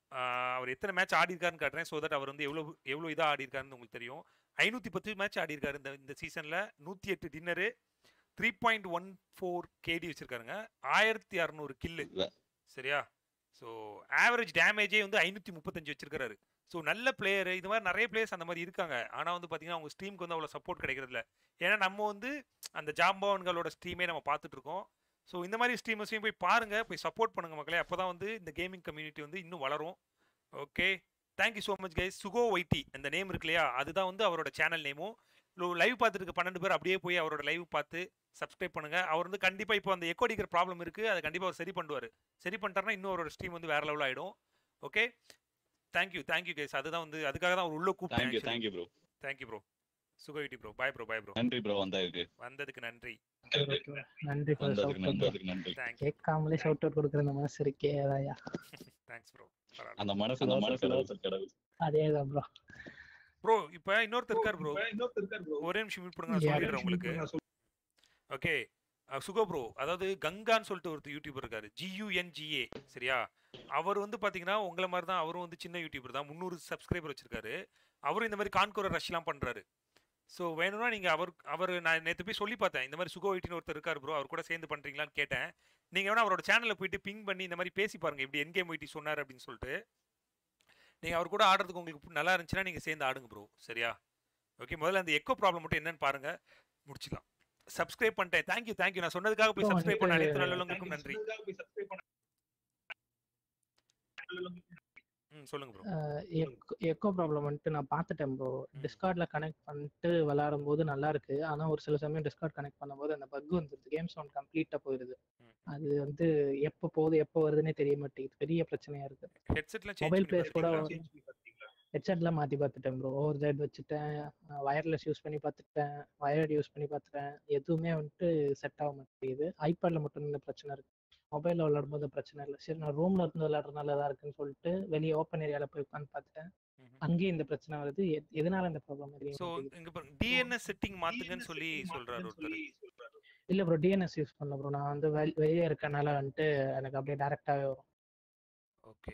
அவர் எத்தனை மேட்ச் ஆடி இருக்காருன்னு காட்டுறேன் ஸோ தட் அவர் வந்து எவ்வளோ எவ்வளோ இதாக ஆடி இருக்காருன்னு உங்களுக்கு தெரியும் ஐநூற்றி பத்து மேட்ச் ஆடி இருக்காரு இந்த இந்த சீசனில் நூற்றி எட்டு dinner three point one four KD வச்சிருக்காருங்க ஆயிரத்தி அறநூறு கில்லு வே- சரியா ஸோ ஆவரேஜ் டேமேஜே வந்து ஐநூற்றி முப்பத்தஞ்சு வச்சிருக்காரு ஸோ நல்ல பிளேயர் இது மாதிரி நிறைய பிளேயர்ஸ் அந்த மாதிரி இருக்காங்க ஆனால் வந்து பார்த்தீங்கன்னா அவங்க ஸ்ட்ரீமுக்கு வந்து அவ்வளோ சப்போர்ட் கிடைக்கிறதில்ல ஏன்னா நம்ம வந்து அந்த ஜாம்பவன்களோட ஸ்ட்ரீமே நம்ம பார்த்துட்டு இருக்கோம் ஸோ இந்த மாதிரி ஸ்ட்ரீமர்ஸையும் போய் பாருங்க போய் சப்போர்ட் பண்ணுங்க மக்களே அப்போ தான் வந்து இந்த கேமிங் கம்யூனிட்டி வந்து இன்னும் வளரும் okay thank you so much guys சுகோ ஒய்டி அந்த நேம் இருக்கு இல்லையா அதுதான் வந்து அவரோட சேனல் நேமும் லைவ் பார்த்துட்டு இருக்க பன்னெண்டு பேர் அப்படியே போய் அவரோட லைவ் பார்த்து சப்ஸ்கிரைப் பண்ணுங்க அவர் வந்து கண்டிப்பா இப்போ அந்த எக்கோ அடிக்கிற ப்ராப்ளம் இருக்கு அதை கண்டிப்பா அவர் சரி பண்ணுவார் சரி பண்ணிட்டாருன்னா இன்னும் அவரோட ஸ்ட்ரீம் வந்து வேற லெவல் ஆயிடும் ஓகே தேங்க்யூ தேங்க்யூ கைஸ் அதுதான் வந்து அதுக்காக தான் அவர் உள்ள தேங்க்யூ கூப்பிட்டேன் தேங்க்யூ ப்ரோ தேங்க்யூ ப்ரோ சுகோயிட்டி bro bye bro bye bro நன்றி ப்ரோ வந்ததுக்கு வந்ததுக்கு நன்றி நன்றி for வந்ததுக்கு shout out. நன்றதுக்கு நன்றி தேங்க்யூ கேட்காமலே ஷவுட் அவுட் கொடுக்குற அந்த மனசு இருக்கே அதாயா தேங்க்ஸ் ப்ரோ அந்த மனசு அந்த மனசு கடவுள் அதேதான் ப்ரோ ப்ரோ இப்போ இன்னொருத்தர் இருக்கார் ப்ரோ ஒரே நிமிஷம் மீட் பண்ணுங்க நான் Yeah. சொல்லிடுறேன் உங்களுக்கு ஓகே சுகோ ப்ரோ அதாவது கங்கான்னு சொல்லிட்டு ஒருத்தர் யூடியூபர் இருக்காரு ஜியூஎன்ஜிஏ சரியா அவர் வந்து பாத்தீங்கன்னா உங்களை மாதிரி தான் அவரும் வந்து சின்ன யூடியூபர் தான் முந்நூறு சப்ஸ்கிரைபர் வச்சிருக்காரு அவரும் இந்த மாதிரி கான்கோர ரஷ்லாம் பண்றாரு ஸோ வேணும்னா நீங்க அவர் அவர் நான் நேற்று போய் சொல்லி பார்த்தேன் இந்த மாதிரி சுகோ ஒயிட்டின்னு ஒருத்தர் இருக்காரு ப்ரோ அவர் கூட சேர்ந்து பண்றீங்களான்னு கேட்டேன் நீங்க வேணா அவரோட சேனல்ல போயிட்டு பிங் பண்ணி இந்த மாதிரி பேசி பாருங்க இப்படி என்கேம் ஒயிட்டி சொன்னார் அப்படின்னு சொல்லிட்டு நீங்க அவர் கூட ஆடுறதுக்கு உங்களுக்கு நல்லா இருந்துச்சுன்னா நீங்க சேர்ந்து ஆடுங்க ப்ரோ சரியா ஓகே முதல்ல அந்த எக்கோ ப்ராப்ளம் மட்டும் என்னன்னு பாருங்க முடிச்சிடலாம் சப்ஸ்கிரைப் பண்ணிட்டேன் தேங்க்யூ தேங்க்யூ நான் சொன்னதுக்காக போய் Bro, சப்ஸ்கிரைப் பண்ண அனைத்து வந்துட்டு- நல்லவங்களுக்கும் நன்றி ம் சொல்லுங்க ப்ரோ எக்கோ ப்ராப்ளம் வந்துட்டு நான் பார்த்துட்டேன் ப்ரோ டிஸ்கார்ட்ல கனெக்ட் பண்ணிட்டு விளையாடும் போது நல்லா இருக்கு ஆனா ஒரு சில சமயம் டிஸ்கார்ட் கனெக்ட் பண்ணும்போது அந்த பக் வந்துருது கேம் சவுண்ட் கம்ப்ளீட்டா போயிருது ம். அது வந்து எப்போ போகுது எப்போ வருதுன்னே தெரிய மாட்டேங்குது பெரிய பிரச்சனையா இருக்கு ஹெட்செட்லாம் மொபைல் சேஞ்ச் பிளேஸ் கூட பண்ணி ஹெட்செட்லாம் மாத்தி பார்த்துட்டேன் ப்ரோ ஓவர் ஜெட் வச்சுட்டேன் வயர்லெஸ் யூஸ் பண்ணி பார்த்துட்டேன் வயர்டு யூஸ் பண்ணி பார்த்துட்டேன் எதுவுமே வந்துட்டு செட் ஆக மாட்டேங்குது ஐபேட்ல மட்டும் இந்த பிரச்சனை இருக்கு மொபைல்ல விளையாடும் போது பிரச்சனை இல்லை சரி நான் ரூம்ல இருந்து விளையாடுறதுனால தான் இருக்குன்னு சொல்லிட்டு வெளியே ஓப்பன் ஏரியால போய் உட்காந்து பார்த்துட்டேன் அங்கேயும் இந்த பிரச்சனை வருது எத்- எதனால இந்த ப்ராப்ளம் ஸோ இங்க பாருங்க டிஎன்எஸ் செட்டிங் மாத்துங்கன்னு சொல்லி சொல்றாரு ஒருத்தர் இல்ல ப்ரோ டிஎன்எஸ் யூஸ் பண்ணல ப்ரோ நான் வந்து வெளி- வெளியே இருக்கனால வந்துட்டு எனக்கு அப்படியே டேரக்டாவே வரும் ஓகே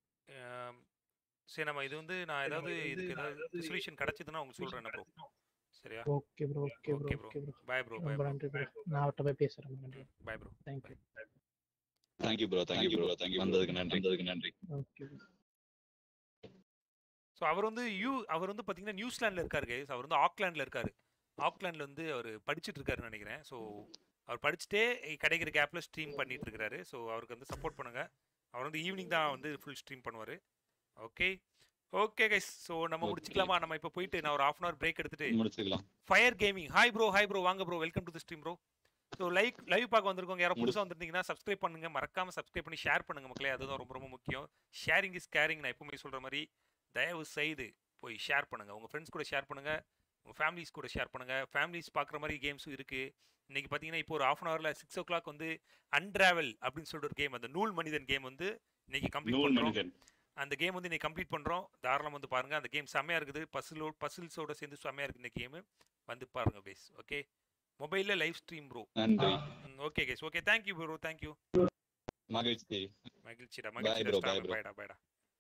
சரி நம்ம இது வந்து நான் ஏதாவது இதுக்கு ஏதாவது சொல்யூஷன் கிடைச்சதுன்னா உங்களுக்கு சொல்றேன் ப்ரோ சரியா okay bro okay bro okay bro okay bro bye bro bye ரொம்ப ப்ரோ நன்றி ப்ரோ நான் அவர்கிட்ட போய் பேசுறேன் நன்றி bye bro thank you thank you bro thank you bro thank you வந்ததுக்கு நன்றி வந்ததுக்கு நன்றி ஓகே ஸோ அவர் வந்து யூ அவர் வந்து பார்த்தீங்கன்னா நியூசிலாண்டில் இருக்காரு கைஸ் அவர் வந்து ஆக்லாண்டில் இருக்காரு ஆக்லாண்டில் வந்து அவர் படிச்சுட்டு இருக்காருன்னு நினைக்கிறேன் ஸோ அவர் படிச்சுட்டே கிடைக்கிற கேப்பில் ஸ்ட்ரீம் பண்ணிட்டு இருக்காரு ஸோ அவருக்கு வந்து சப்போர்ட் பண்ணுங்க அவர் வந்து ஈவினிங் தான் வந்து ஃபுல் ஸ்ட்ரீம் பண்ணுவார் ஓகே ஓகே கைஸ் ஸோ நம்ம Okay. முடிச்சுக்கலாமா நம்ம இப்போ போயிட்டு நான் ஒரு ஆஃப் அன் அவர் பிரேக் எடுத்துட்டு முடிச்சுக்கலாம் fire gaming hi bro hi bro வாங்க bro welcome to the stream bro so like live பார்க்க வந்திருக்கோங்க யாரோ முடி- புதுசாக வந்திருந்தீங்கன்னா சப்ஸ்கிரைப் பண்ணுங்க மறக்காம சப்ஸ்கிரைப் பண்ணி ஷேர் பண்ணுங்க மக்களே அதுதான் ரொம்ப ரொம்ப முக்கியம் ஷேரிங் இஸ் கேரிங் நான் எப்பவுமே சொல்ற மாதிரி தயவு செய்து போய் ஷேர் பண்ணுங்க உங்க ஃப்ரெண்ட்ஸ் கூட ஷேர் பண்ணுங்க உங்க ஃபேமிலிஸ் கூட ஷேர் பண்ணுங்க ஃபேமிலிஸ் பார்க்குற மாதிரி கேம்ஸும் இருக்கு இன்னைக்கு பார்த்தீங்கன்னா இப்போ ஒரு ஆஃப் அன் ஹவரில் சிக்ஸ் ஓ கிளாக் வந்து அன்ட்ராவல் அப்படின்னு சொல்லிட்டு ஒரு கேம் அந்த நூல் மனிதன் கேம் வந்து இன்னைக்கு கம்ப்ளீட் நூல் பண்ணுறோம் மனிதன் அந்த கேம் வந்து இன்னைக்கு கம்ப்ளீட் பண்ணுறோம் தாராளம் வந்து பாருங்க அந்த கேம் செம்மையா இருக்குது பசிலோ பசில்ஸோட சேர்ந்து செம்மையா இருக்குது இந்த கேமு வந்து பாருங்க பேஸ் ஓகே மொபைலில் லைவ் ஸ்ட்ரீம் ப்ரோ நன்றி okay guys okay thank you bro thank you மகிழ்ச்சி மகிழ்ச்சிடா bro, bye மகிழ்ச்சிடா bro. பாய்டா பாய்டா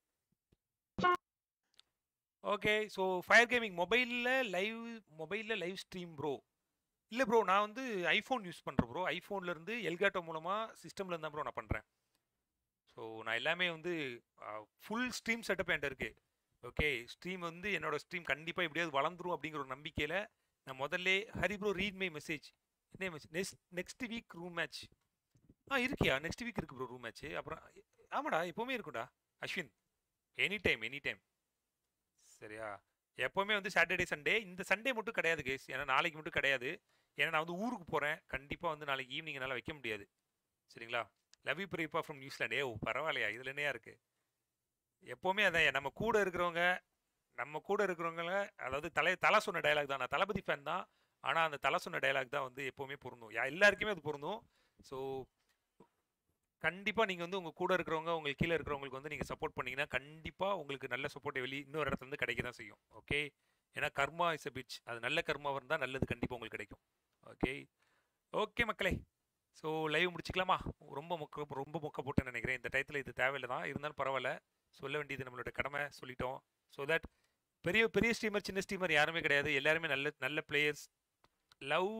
ஓகே ஸோ ஃபயர் கேமிங் மொபைலில் லைவ் மொபைலில் லைவ் ஸ்ட்ரீம் ப்ரோ இல்லை ப்ரோ நான் வந்து ஐஃபோன் யூஸ் பண்ணுறேன் ப்ரோ ஐஃபோன்லேருந்து எல்காட்டோ மூலமாக சிஸ்டமில் தான் ப்ரோ நான் பண்ணுறேன் ஸோ நான் எல்லாமே வந்து ஃபுல் ஸ்ட்ரீம் செட்டப் என்கிட்ட இருக்குது ஓகே ஸ்ட்ரீம் வந்து என்னோட ஸ்ட்ரீம் கண்டிப்பாக எப்படியாவது வளர்ந்துரும் அப்படிங்கிற ஒரு நம்பிக்கையில் நான் முதல்ல Hari bro read my message என்ன message next next week room match ஆ இருக்கியா நெக்ஸ்ட் வீக் இருக்கு ப்ரோ ரூம் மேட்ச் அப்புறம் ஆமாடா எப்பவுமே இருக்கும்டா Ashwin any time any time சரியா எப்பவுமே வந்து சாட்டர்டே சண்டே இந்த சண்டே மட்டும் கிடையாது கேஸ் ஏன்னா நாளைக்கு மட்டும் கிடையாது ஏன்னா நான் வந்து ஊருக்கு போகிறேன் கண்டிப்பாக வந்து நாளைக்கு ஈவினிங் என்னால் வைக்க முடியாது சரிங்களா லவ் யூ பிரீப்பா ஃப்ரம் நியூசிலாண்ட் ஏ ஓ பரவாயில்லையா இதில் என்னையா இருக்குது எப்போவுமே அதான் நம்ம கூட இருக்கிறவங்க நம்ம கூட இருக்கிறவங்கள அதாவது தலை தலை சொன்ன டயலாக் தான் நான் தளபதி ஃபேன் தான் ஆனால் அந்த தலை சொன்ன டயலாக் தான் வந்து எப்போவுமே பொருந்தும் யா எல்லாருக்குமே அது பொருந்தும் ஸோ கண்டிப்பாக நீங்கள் வந்து உங்கள் கூட இருக்கிறவங்க உங்களுக்கு கீழே இருக்கிறவங்களுக்கு வந்து நீங்கள் சப்போர்ட் பண்ணீங்கன்னா கண்டிப்பாக உங்களுக்கு நல்ல சப்போர்ட் வெளி இன்னொரு இடத்துல இருந்து கிடைக்க தான் செய்யும் ஓகே ஏன்னா கர்மா இஸ் அ பிச் அது நல்ல கர்மாவாக இருந்தால் நல்லது கண்டிப்பாக உங்களுக்கு கிடைக்கும் ஓகே ஓகே மக்களே ஸோ லைவ் முடிச்சுக்கலாமா ரொம்ப மொக்க ரொம்ப மொக்க போட்டேன்னு நினைக்கிறேன் இந்த டயத்தில் இது தேவையில்லை தான் இருந்தாலும் பரவாயில்ல சொல்ல வேண்டியது நம்மளோட கடமை சொல்லிட்டோம் ஸோ தட் பெரிய பெரிய ஸ்ட்ரீமர் சின்ன ஸ்ட்ரீமர் யாருமே கிடையாது எல்லாருமே நல்ல நல்ல பிளேயர்ஸ் லவ்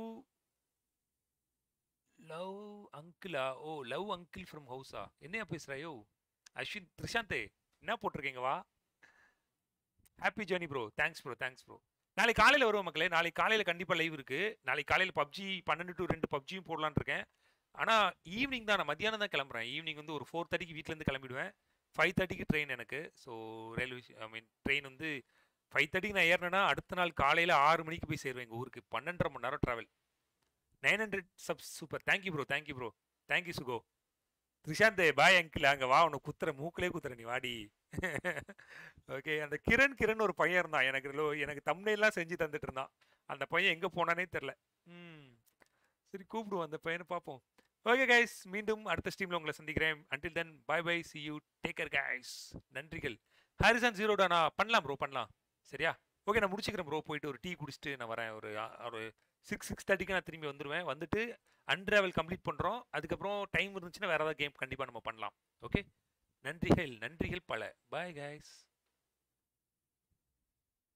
லவ் அங்கிளா ஓ லவ் அங்கிள் ஃப்ரம் ஹவுஸா என்னையா பேசுறா யோ அஸ்வின் த்ரிஷாந்தே என்ன போட்டிருக்கீங்க வா happy journey bro thanks bro thanks bro நாளைக்கு காலையில் வருவோம் மக்களே நாளைக்கு காலையில் கண்டிப்பாக லைவ் இருக்கு நாளைக்கு காலையில் பப்ஜி பன்னெண்டு டு ரெண்டு பப்ஜியும் போடலான்னு இருக்கேன் ஆனால் ஈவினிங் தான் நான் மத்தியானம் தான் கிளம்புறேன் ஈவினிங் வந்து ஒரு ஃபோர் தேர்ட்டிக்கு வீட்டிலேருந்து கிளம்பிடுவேன் ஃபைவ் தேர்ட்டிக்கு ட்ரெயின் எனக்கு so railway I mean train வந்து ஃபைவ் தேர்ட்டிக்கு நான் ஏறினேன்னா அடுத்த நாள் காலையில் ஆறு மணிக்கு போய் சேருவேன் எங்கள் ஊருக்கு பன்னெண்டரை மணி நேரம் travel nine hundred sub super thank you bro thank you bro thank you சுகோ த்ரிஷாந்தே பாய் அங்கிள் அங்கே வா உனக்கு குத்துற மூக்கிலே குத்துற நீ வாடி ஓகே அந்த கிரண் கிரண் ஒரு பையன் இருந்தான் எனக்கு லோ- எனக்கு தம்னையெல்லாம் செஞ்சு தந்துட்டு இருந்தான் அந்த பையன் எங்கே போனானே தெரில ம் சரி கூப்பிடுவோம் அந்த பையனை பார்ப்போம் ஓகே கைஸ் மீண்டும் அடுத்த ஸ்ட்ரீமில் உங்களை சந்திக்கிறேன் until then bye bye see you take care guys நன்றிகள் ஹாரிசன் ஜீரோடானா பண்ணலாம் ப்ரோ பண்ணலாம் சரியா ஓகே நான் முடிச்சுக்கிறேன் ப்ரோ போயிட்டு ஒரு டீ குடிச்சிட்டு நான் வரேன் ஒரு ஆ- ஒரு சிக்ஸ் சிக்ஸ் தேர்ட்டிக்கு நான் திரும்பி வந்துடுவேன் வந்துட்டு அன்ட்ராவல் கம்ப்ளீட் பண்ணுறோம் அதுக்கப்புறம் டைம் இருந்துச்சுன்னா வேறு ஏதாவது கேம் கண்டிப்பாக நம்ம பண்ணலாம் ஓகே நன்றிகள் நன்றிகள் பல பாய் கைஸ்